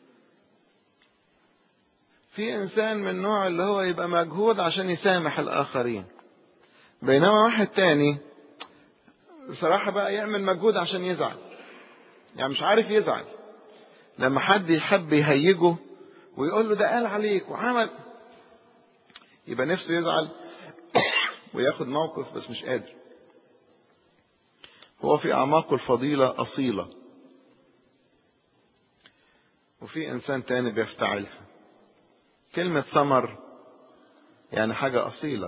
في إنسان من النوع اللي هو يبقى مجهود عشان يسامح الآخرين بينما واحد تاني بصراحة بقى يعمل مجهود عشان يزعل يعني مش عارف يزعل لما حد يحب يهيجه ويقول له ده قال عليك وعمل يبقى نفسه يزعل وياخد موقف بس مش قادر هو في أعماقه الفضيلة أصيلة وفي إنسان تاني بيفتعلها كلمة ثمر يعني حاجة أصيلة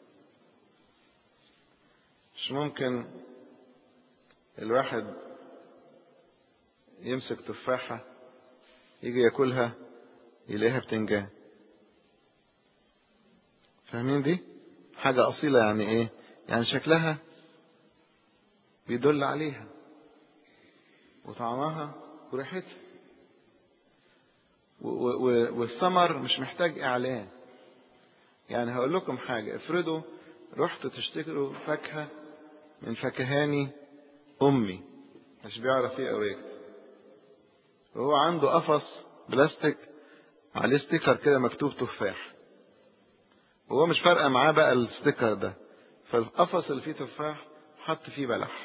مش ممكن الواحد يمسك تفاحة يجي ياكلها يلاقيها بتنجان فاهمين دي حاجة أصيلة يعني إيه يعني شكلها بيدل عليها وطعمها وريحتها والثمر مش محتاج إعلان يعني هقول لكم حاجة افرضوا رحتوا تشتروا فاكهة من فكهاني أمي مش بيعرف ايه أو يكتب وهو عنده قفص بلاستيك عليه ستيكر كده مكتوب تفاح وهو مش فارقة معاه بقى الستيكر ده فالقفص اللي فيه تفاح حط فيه بلح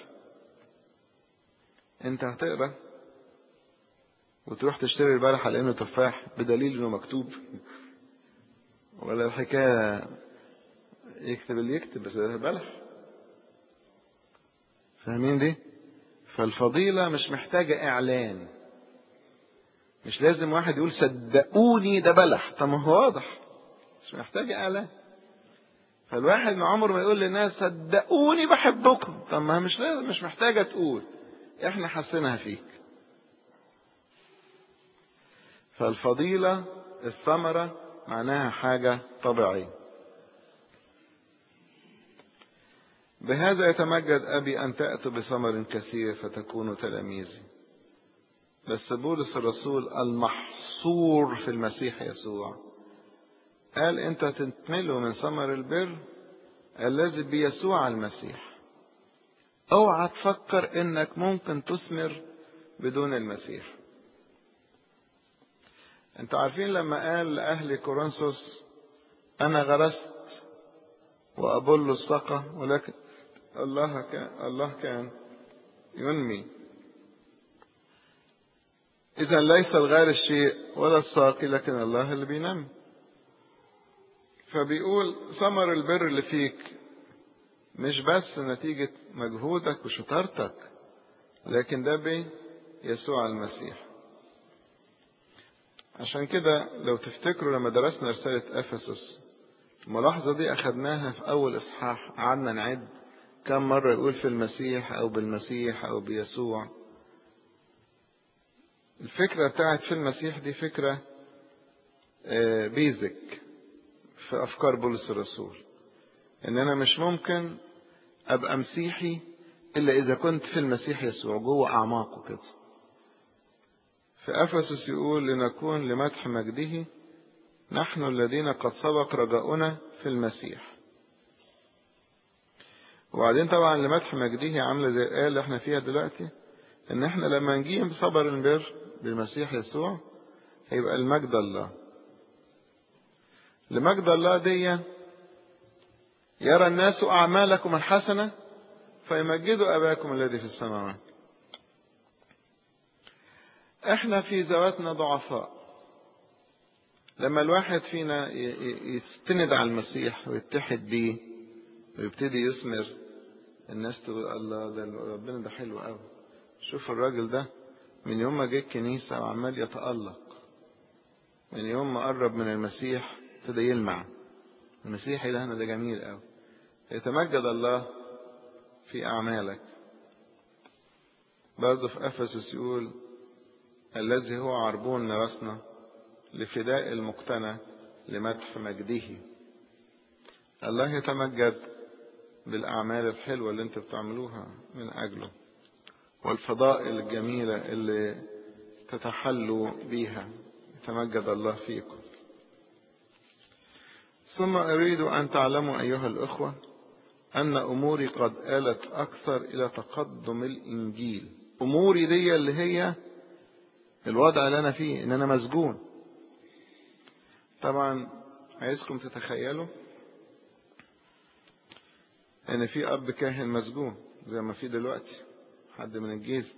انت هتقرا وتروح تشتري البلح على انه تفاح بدليل انه مكتوب ولا الحكايه يكتب اللي يكتب بس ده بلح فاهمين دي فالفضيله مش محتاجه اعلان مش لازم واحد يقول صدقوني ده بلح طب ما هو واضح مش محتاج اعلان فالواحد من عمره ما يقول للناس صدقوني بحبكم طب ما مش لازم مش محتاجه تقول احنا حسينها فيك فالفضيلة الثمرة معناها حاجة طبيعية بهذا يتمجد أبي أن تأتوا بثمر كثير فتكونوا تلاميذي بس بولس الرسول المحصور في المسيح يسوع قال أنت تتملوا من ثمر البر الذي بيسوع المسيح اوعى تفكر انك ممكن تثمر بدون المسيح انتوا عارفين لما قال لأهل كورنثوس أنا غرست وأبل السقى ولكن الله كان الله كان ينمي إذا ليس الغارس شيء ولا الساقي لكن الله اللي بينمي فبيقول ثمر البر اللي فيك مش بس نتيجة مجهودك وشطارتك لكن ده بيسوع المسيح عشان كده لو تفتكروا لما درسنا رسالة أفسس الملاحظة دي أخدناها في أول إصحاح قعدنا نعد كم مرة يقول في المسيح أو بالمسيح أو بيسوع الفكرة بتاعت في المسيح دي فكرة بيزك في أفكار بولس الرسول إن أنا مش ممكن أبقى مسيحي إلا إذا كنت في المسيح يسوع جوه أعماقه كده في أفسس يقول لنكون لمدح مجده نحن الذين قد سبق رجاؤنا في المسيح وبعدين طبعا لمدح مجده عاملة زي الآية اللي احنا فيها دلوقتي ان احنا لما نجي بصبر البر بالمسيح يسوع هيبقى المجد الله لمجد الله دي يرى الناس أعمالكم الحسنة فيمجدوا أباكم الذي في السماوات احنا في ذواتنا ضعفاء لما الواحد فينا يستند على المسيح ويتحد بيه ويبتدي يثمر الناس تقول الله ده ربنا ده حلو قوي شوف الراجل ده من يوم ما جه الكنيسة وعمال يتألق من يوم ما قرب من المسيح ابتدى يلمع المسيح إلهنا ده جميل قوي يتمجد الله في أعمالك برضه في أفسس يقول الذي هو عربون رأسنا لفداء المقتنى لمدح مجده الله يتمجد بالأعمال الحلوة اللي انت بتعملوها من أجله والفضائل الجميلة اللي تتحلوا بيها يتمجد الله فيكم ثم أريد أن تعلموا أيها الأخوة أن أموري قد آلت أكثر إلى تقدم الإنجيل أموري دي اللي هي الوضع اللي أنا فيه إن أنا مسجون طبعا عايزكم تتخيلوا ان في اب كاهن مسجون زي ما في دلوقتي حد من الجيز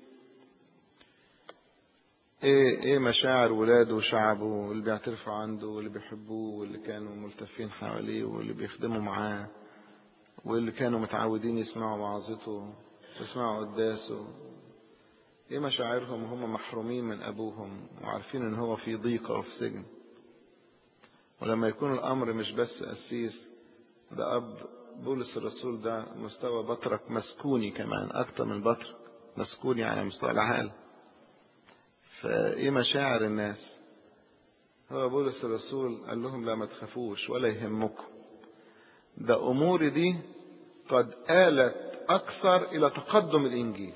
ايه ايه مشاعر ولاده وشعبه واللي بيعترفوا عنده واللي بيحبوه واللي كانوا ملتفين حواليه واللي بيخدموا معاه واللي كانوا متعودين يسمعوا وعظته ويسمعوا قداسه ايه مشاعرهم وهم محرومين من ابوهم وعارفين ان هو في ضيقه وفي سجن ولما يكون الامر مش بس قسيس ده اب بولس الرسول ده مستوى بطرك مسكوني كمان اكتر من بطرك مسكوني على مستوى العالم فايه مشاعر الناس هو بولس الرسول قال لهم لا ما تخافوش ولا يهمكم ده اموري دي قد آلت اكثر الى تقدم الانجيل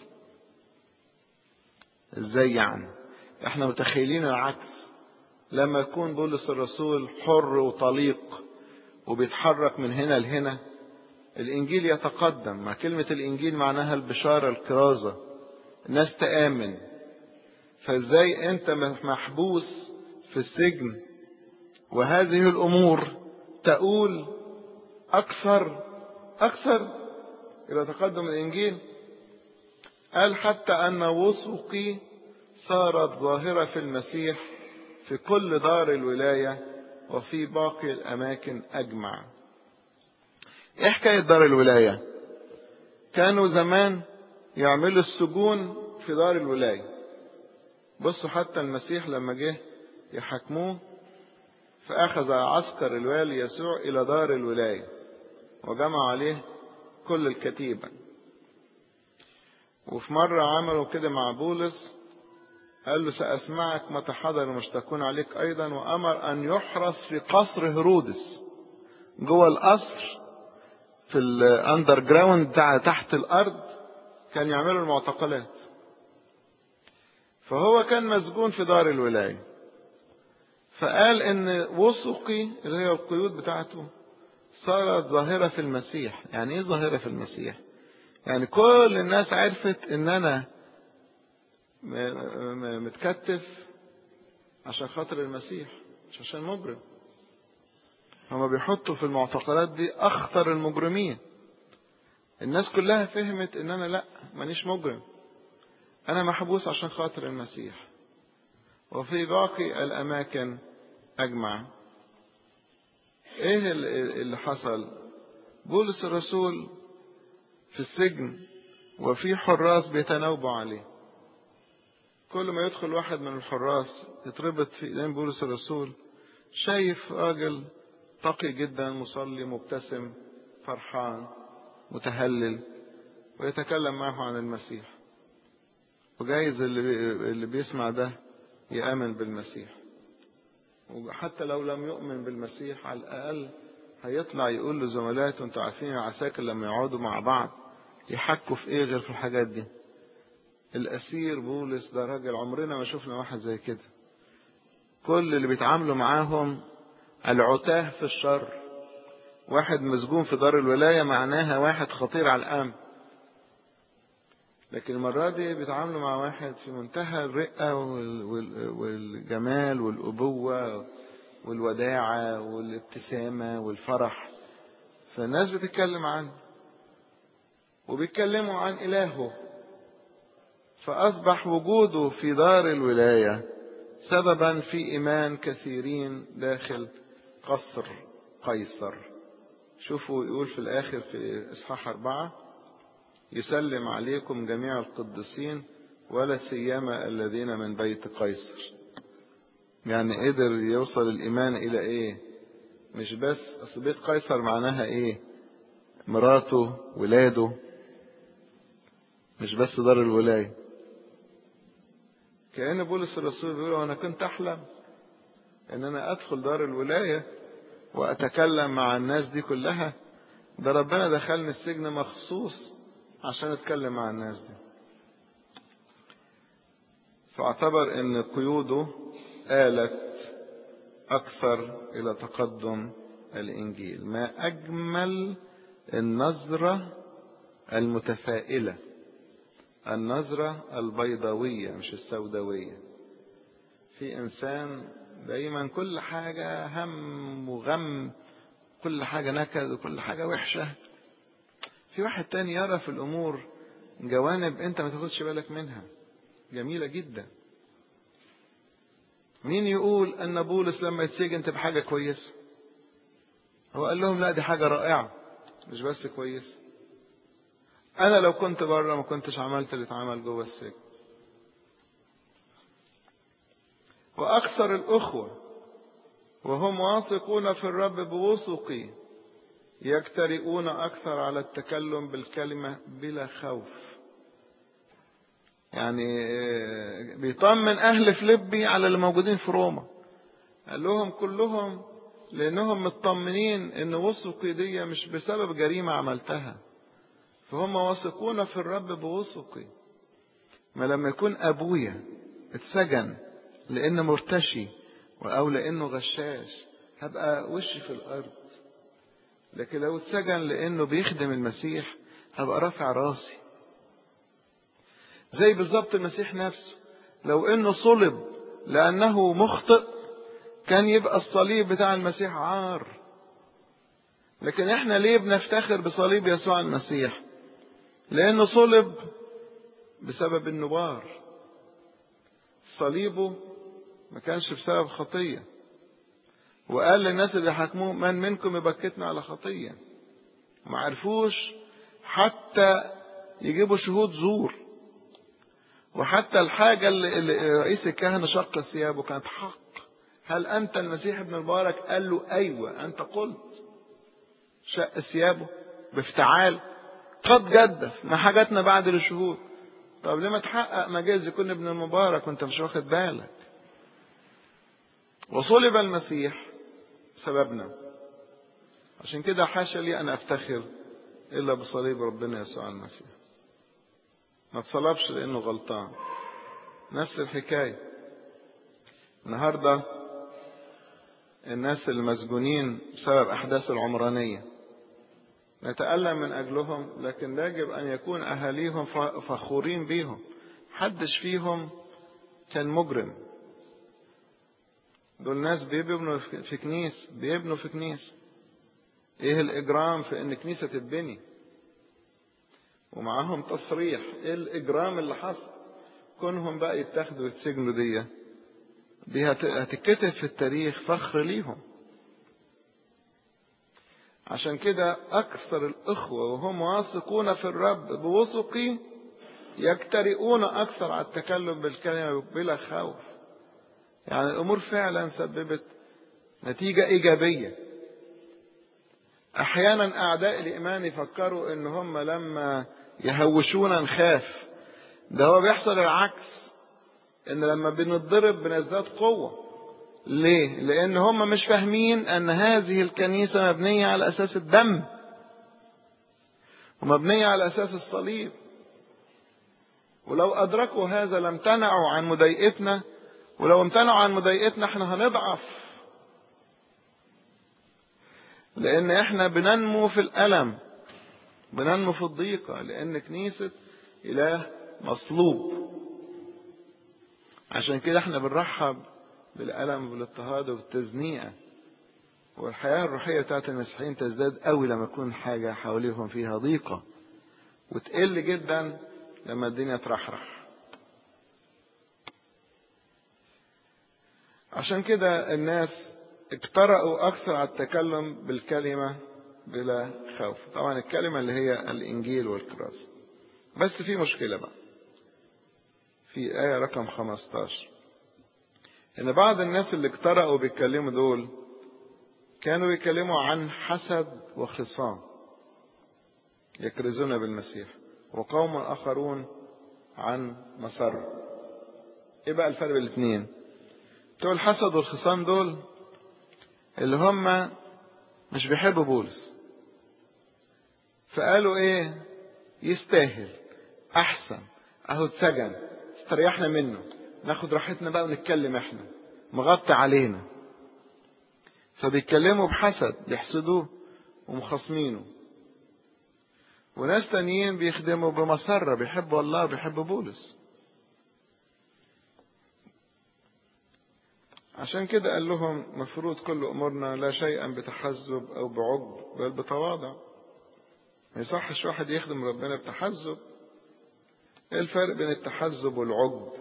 ازاي يعني احنا متخيلين العكس لما يكون بولس الرسول حر وطليق وبيتحرك من هنا لهنا الانجيل يتقدم ما كلمة الانجيل معناها البشارة الكرازة الناس تآمن فازاي انت محبوس في السجن وهذه الامور تقول اكثر اكثر الى تقدم الانجيل قال حتى ان وثقي صارت ظاهرة في المسيح في كل دار الولاية وفي باقي الاماكن اجمع ايه حكاية دار الولاية كانوا زمان يعملوا السجون في دار الولاية بصوا حتى المسيح لما جه يحاكموه فأخذ عسكر الوالي يسوع إلى دار الولاية وجمع عليه كل الكتيبة وفي مرة عملوا كده مع بولس قال له سأسمعك متى حضر المشتكون عليك أيضا وأمر أن يحرس في قصر هرودس جوه القصر في الاندر جراوند بتاع تحت الارض كان يعملوا المعتقلات فهو كان مسجون في دار الولاية فقال ان وثقي اللي هي القيود بتاعته صارت ظاهرة في المسيح يعني ايه ظاهرة في المسيح يعني كل الناس عرفت ان انا متكتف عشان خاطر المسيح مش عشان مجرم هما بيحطوا في المعتقلات دي اخطر المجرمين الناس كلها فهمت ان انا لا مانيش مجرم انا محبوس عشان خاطر المسيح وفي باقي الاماكن اجمع ايه اللي حصل بولس الرسول في السجن وفي حراس بيتناوبوا عليه كل ما يدخل واحد من الحراس يتربط في ايدين بولس الرسول شايف راجل تقي جدا مصلي مبتسم فرحان متهلل ويتكلم معه عن المسيح وجايز اللي اللي بيسمع ده يآمن بالمسيح وحتى لو لم يؤمن بالمسيح على الأقل هيطلع يقول لزملاته انتوا عارفين العساكر لما يقعدوا مع بعض يحكوا في ايه غير في الحاجات دي الأسير بولس ده راجل عمرنا ما شفنا واحد زي كده كل اللي بيتعاملوا معاهم العتاه في الشر واحد مسجون في دار الولاية معناها واحد خطير على الأمن لكن المرة دي بيتعاملوا مع واحد في منتهى الرقة والجمال والأبوة والوداعة والابتسامة والفرح فالناس بتتكلم عنه وبيتكلموا عن إلهه فأصبح وجوده في دار الولاية سببا في إيمان كثيرين داخل قصر قيصر شوفوا يقول في الآخر في إصحاح أربعة يسلم عليكم جميع القديسين ولا سيما الذين من بيت قيصر يعني قدر يوصل الإيمان إلى إيه مش بس أصل بيت قيصر معناها إيه مراته ولاده مش بس دار الولاية كأن بولس الرسول بيقول أنا كنت أحلم إن أنا أدخل دار الولاية وأتكلم مع الناس دي كلها ده ربنا دخلني السجن مخصوص عشان أتكلم مع الناس دي فاعتبر ان قيوده آلت أكثر إلى تقدم الإنجيل ما أجمل النظرة المتفائلة النظرة البيضاوية مش السوداوية في إنسان دايما كل حاجة هم وغم كل حاجة نكد وكل حاجة وحشة في واحد تاني يرى في الأمور جوانب أنت ما تاخدش بالك منها جميلة جدا مين يقول أن بولس لما يتسجن تبقى حاجة كويسة هو قال لهم لا دي حاجة رائعة مش بس كويسة أنا لو كنت بره ما كنتش عملت اللي اتعمل جوه السجن وأكثر الأخوة وهم واثقون في الرب بوثق يجترئون أكثر على التكلم بالكلمة بلا خوف يعني بيطمن أهل فليبي على اللي موجودين في روما قال لهم كلهم لأنهم مطمنين إن وثقي دي مش بسبب جريمة عملتها فهم واثقون في الرب بوثقي ما لما يكون أبويا اتسجن لأنه مرتشي أو لأنه غشاش هبقى وشي في الأرض لكن لو اتسجن لأنه بيخدم المسيح هبقى رافع راسي زي بالظبط المسيح نفسه لو انه صلب لانه مخطئ كان يبقى الصليب بتاع المسيح عار لكن احنا ليه بنفتخر بصليب يسوع المسيح لانه صلب بسبب النبار صليبه ما كانش بسبب خطيه وقال للناس اللي حكموه من منكم يبكتنا على خطيه ما عرفوش حتى يجيبوا شهود زور وحتى الحاجة اللي, اللي رئيس الكهنة شق ثيابه كانت حق هل أنت المسيح ابن المبارك قال له أيوة أنت قلت شق ثيابه بافتعال قد جدف ما حاجتنا بعد الشهود طب ليه ما تحقق مجاز يكون ابن المبارك وانت مش واخد بالك وصلب المسيح سببنا عشان كده حاشا لي أن أفتخر إلا بصليب ربنا يسوع المسيح ما اتصلبش لانه غلطان نفس الحكايه النهارده الناس المسجونين بسبب احداث العمرانيه نتألم من أجلهم لكن يجب أن يكون أهاليهم فخورين بيهم حدش فيهم كان مجرم دول ناس بيبنوا في كنيس بيبنوا في كنيس ايه الإجرام في إن كنيسة تتبني ومعاهم تصريح ايه الاجرام اللي حصل كونهم بقى يتاخدوا ويتسجنوا دي دي هتتكتب في التاريخ فخر ليهم عشان كده اكثر الاخوه وهم واثقون في الرب بوثقي يجترئون اكثر على التكلم بالكلمه بلا خوف يعني الامور فعلا سببت نتيجه ايجابيه احيانا اعداء الايمان يفكروا ان هم لما يهوشونا نخاف ده هو بيحصل العكس ان لما بنضرب بنزداد قوه ليه لان هم مش فاهمين ان هذه الكنيسه مبنيه على اساس الدم ومبنيه على اساس الصليب ولو ادركوا هذا لامتنعوا عن مضايقتنا ولو امتنعوا عن مضايقتنا احنا هنضعف لان احنا بننمو في الالم بننمو في الضيقة لان كنيسة اله مصلوب عشان كده احنا بنرحب بالالم وبالاضطهاد وبالتزنيقة والحياة الروحية بتاعت المسيحيين تزداد قوي لما يكون حاجة حواليهم فيها ضيقة وتقل جدا لما الدنيا ترحرح عشان كده الناس اجترأوا أكثر على التكلم بالكلمة بلا خوف طبعا الكلمة اللي هي الإنجيل والكراسة بس في مشكلة بقى في آية رقم 15 إن بعض الناس اللي اجترأوا بيتكلموا دول كانوا بيتكلموا عن حسد وخصام يكرزون بالمسيح وقوم آخرون عن مسر ايه بقى الفرق بين الاثنين بتوع الحسد والخصام دول اللي هم مش بيحبوا بولس فقالوا ايه يستاهل احسن اهو اتسجن استريحنا منه ناخد راحتنا بقى ونتكلم احنا مغطي علينا فبيتكلموا بحسد بيحسدوه ومخاصمينه وناس تانيين بيخدموا بمسرة بيحبوا الله بيحبوا بولس عشان كده قال لهم مفروض كل أمورنا لا شيئا بتحزب أو بعجب بل بتواضع ما يصحش واحد يخدم ربنا بتحزب ايه الفرق بين التحزب والعجب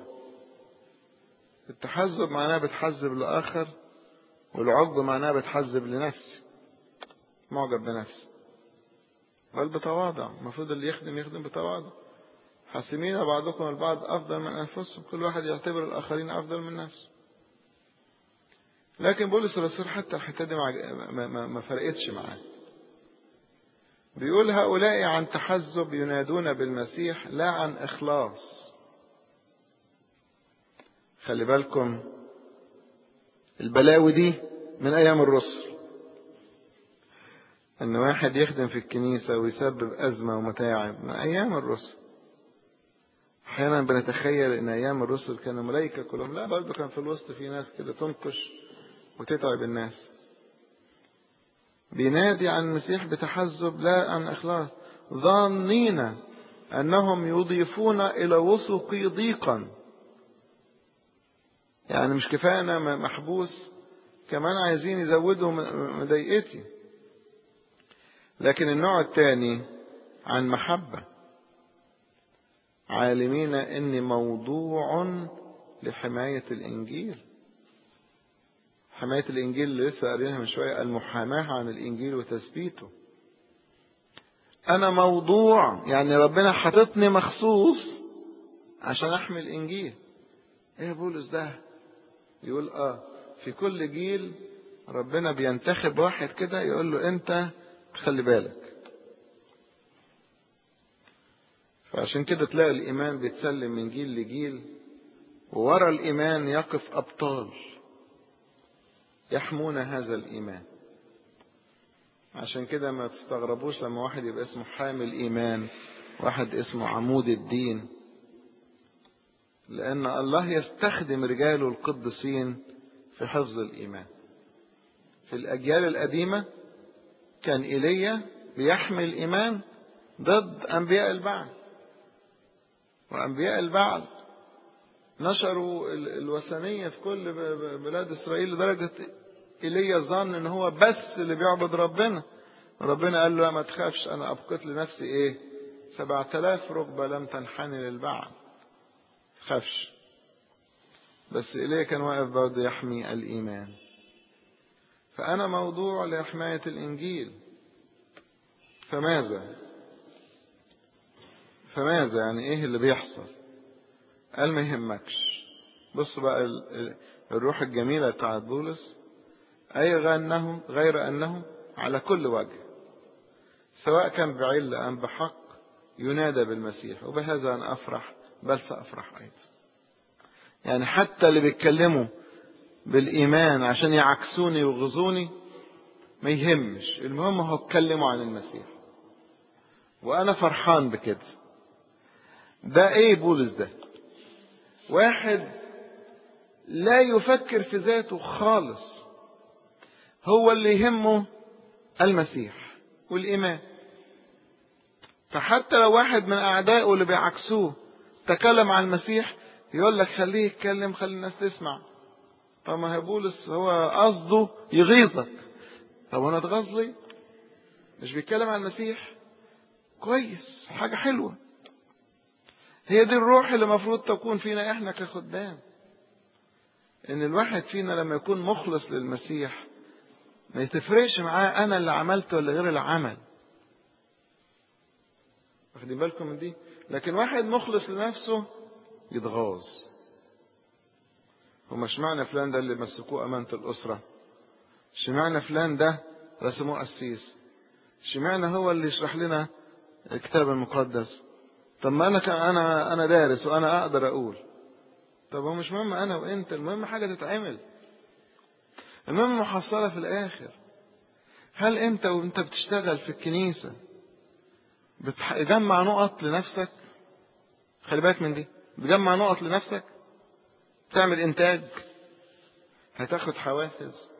التحزب معناه بتحزب لآخر والعجب معناه بتحزب لنفسي معجب بنفسي بل بتواضع المفروض اللي يخدم يخدم بتواضع حاسمين بعضكم البعض أفضل من أنفسهم كل واحد يعتبر الآخرين أفضل من نفسه لكن بولس الرسول حتى الحتة دي ما, ما, ما فرقتش معاه بيقول هؤلاء عن تحزب ينادون بالمسيح لا عن إخلاص خلي بالكم البلاوي دي من أيام الرسل ان واحد يخدم في الكنيسة ويسبب أزمة ومتاعب من أيام الرسل أحيانا بنتخيل إن أيام الرسل كانوا ملايكة كلهم لا برضه كان في الوسط في ناس كده تنقش وتتعب الناس بينادي عن المسيح بتحزب لا عن إخلاص ظانين أنهم يضيفون إلى وثقي ضيقا يعني مش كفاية أنا محبوس كمان عايزين يزودوا مضايقتي لكن النوع الثاني عن محبة عالمين اني موضوع لحماية الانجيل حماية الانجيل اللي لسه قارينها من شوية المحاماة عن الانجيل وتثبيته انا موضوع يعني ربنا حاططني مخصوص عشان احمي الانجيل ايه بولس ده يقول اه في كل جيل ربنا بينتخب واحد كده يقول له انت خلي بالك فعشان كده تلاقي الإيمان بيتسلم من جيل لجيل وورا الإيمان يقف أبطال يحمون هذا الإيمان عشان كده ما تستغربوش لما واحد يبقى اسمه حامل إيمان واحد اسمه عمود الدين لأن الله يستخدم رجاله القدسين في حفظ الإيمان في الأجيال القديمة كان إيليا بيحمل الإيمان ضد أنبياء البعل وأنبياء البعل نشروا الوثنية في كل بلاد إسرائيل لدرجة إيليا ظن إن هو بس اللي بيعبد ربنا ربنا قال له ما تخافش أنا أبقيت لنفسي إيه سبعة آلاف ركبة لم تنحني للبعل تخافش بس إيليا كان واقف برضه يحمي الإيمان فأنا موضوع لحماية الإنجيل فماذا فماذا يعني إيه اللي بيحصل قال ما يهمكش بص بقى الروح الجميلة بتاعت بولس أي أنه غير أنه على كل وجه سواء كان بعلة أم بحق ينادى بالمسيح وبهذا أن أفرح بل سأفرح أيضا يعني حتى اللي بيتكلموا بالإيمان عشان يعكسوني ويغزوني ما يهمش المهم هو اتكلموا عن المسيح وأنا فرحان بكده ده إيه بولس ده واحد لا يفكر في ذاته خالص هو اللي يهمه المسيح والإيمان فحتى لو واحد من أعدائه اللي بيعكسوه تكلم عن المسيح يقول لك خليه يتكلم خلي الناس تسمع طب ما هي بولس هو قصده يغيظك طب انا اتغاظ ليه؟ مش بيتكلم عن المسيح كويس حاجة حلوة هي دي الروح اللي المفروض تكون فينا احنا كخدام ان الواحد فينا لما يكون مخلص للمسيح ما يتفرقش معاه انا اللي عملت ولا غير اللي عمل واخدين بالكم من دي لكن واحد مخلص لنفسه يتغاظ هما اشمعنى فلان ده اللي مسكوه أمانة الأسرة اشمعنى فلان ده رسموه قسيس اشمعنى هو اللي يشرح لنا الكتاب المقدس طب ما أنا كان أنا أنا دارس وأنا أقدر أقول طب هو مش مهم انا وانت المهم حاجة تتعمل المهم محصلة في الاخر هل انت وانت بتشتغل في الكنيسة بتجمع نقط لنفسك خلي بالك من دي بتجمع نقط لنفسك تعمل انتاج هتاخد حوافز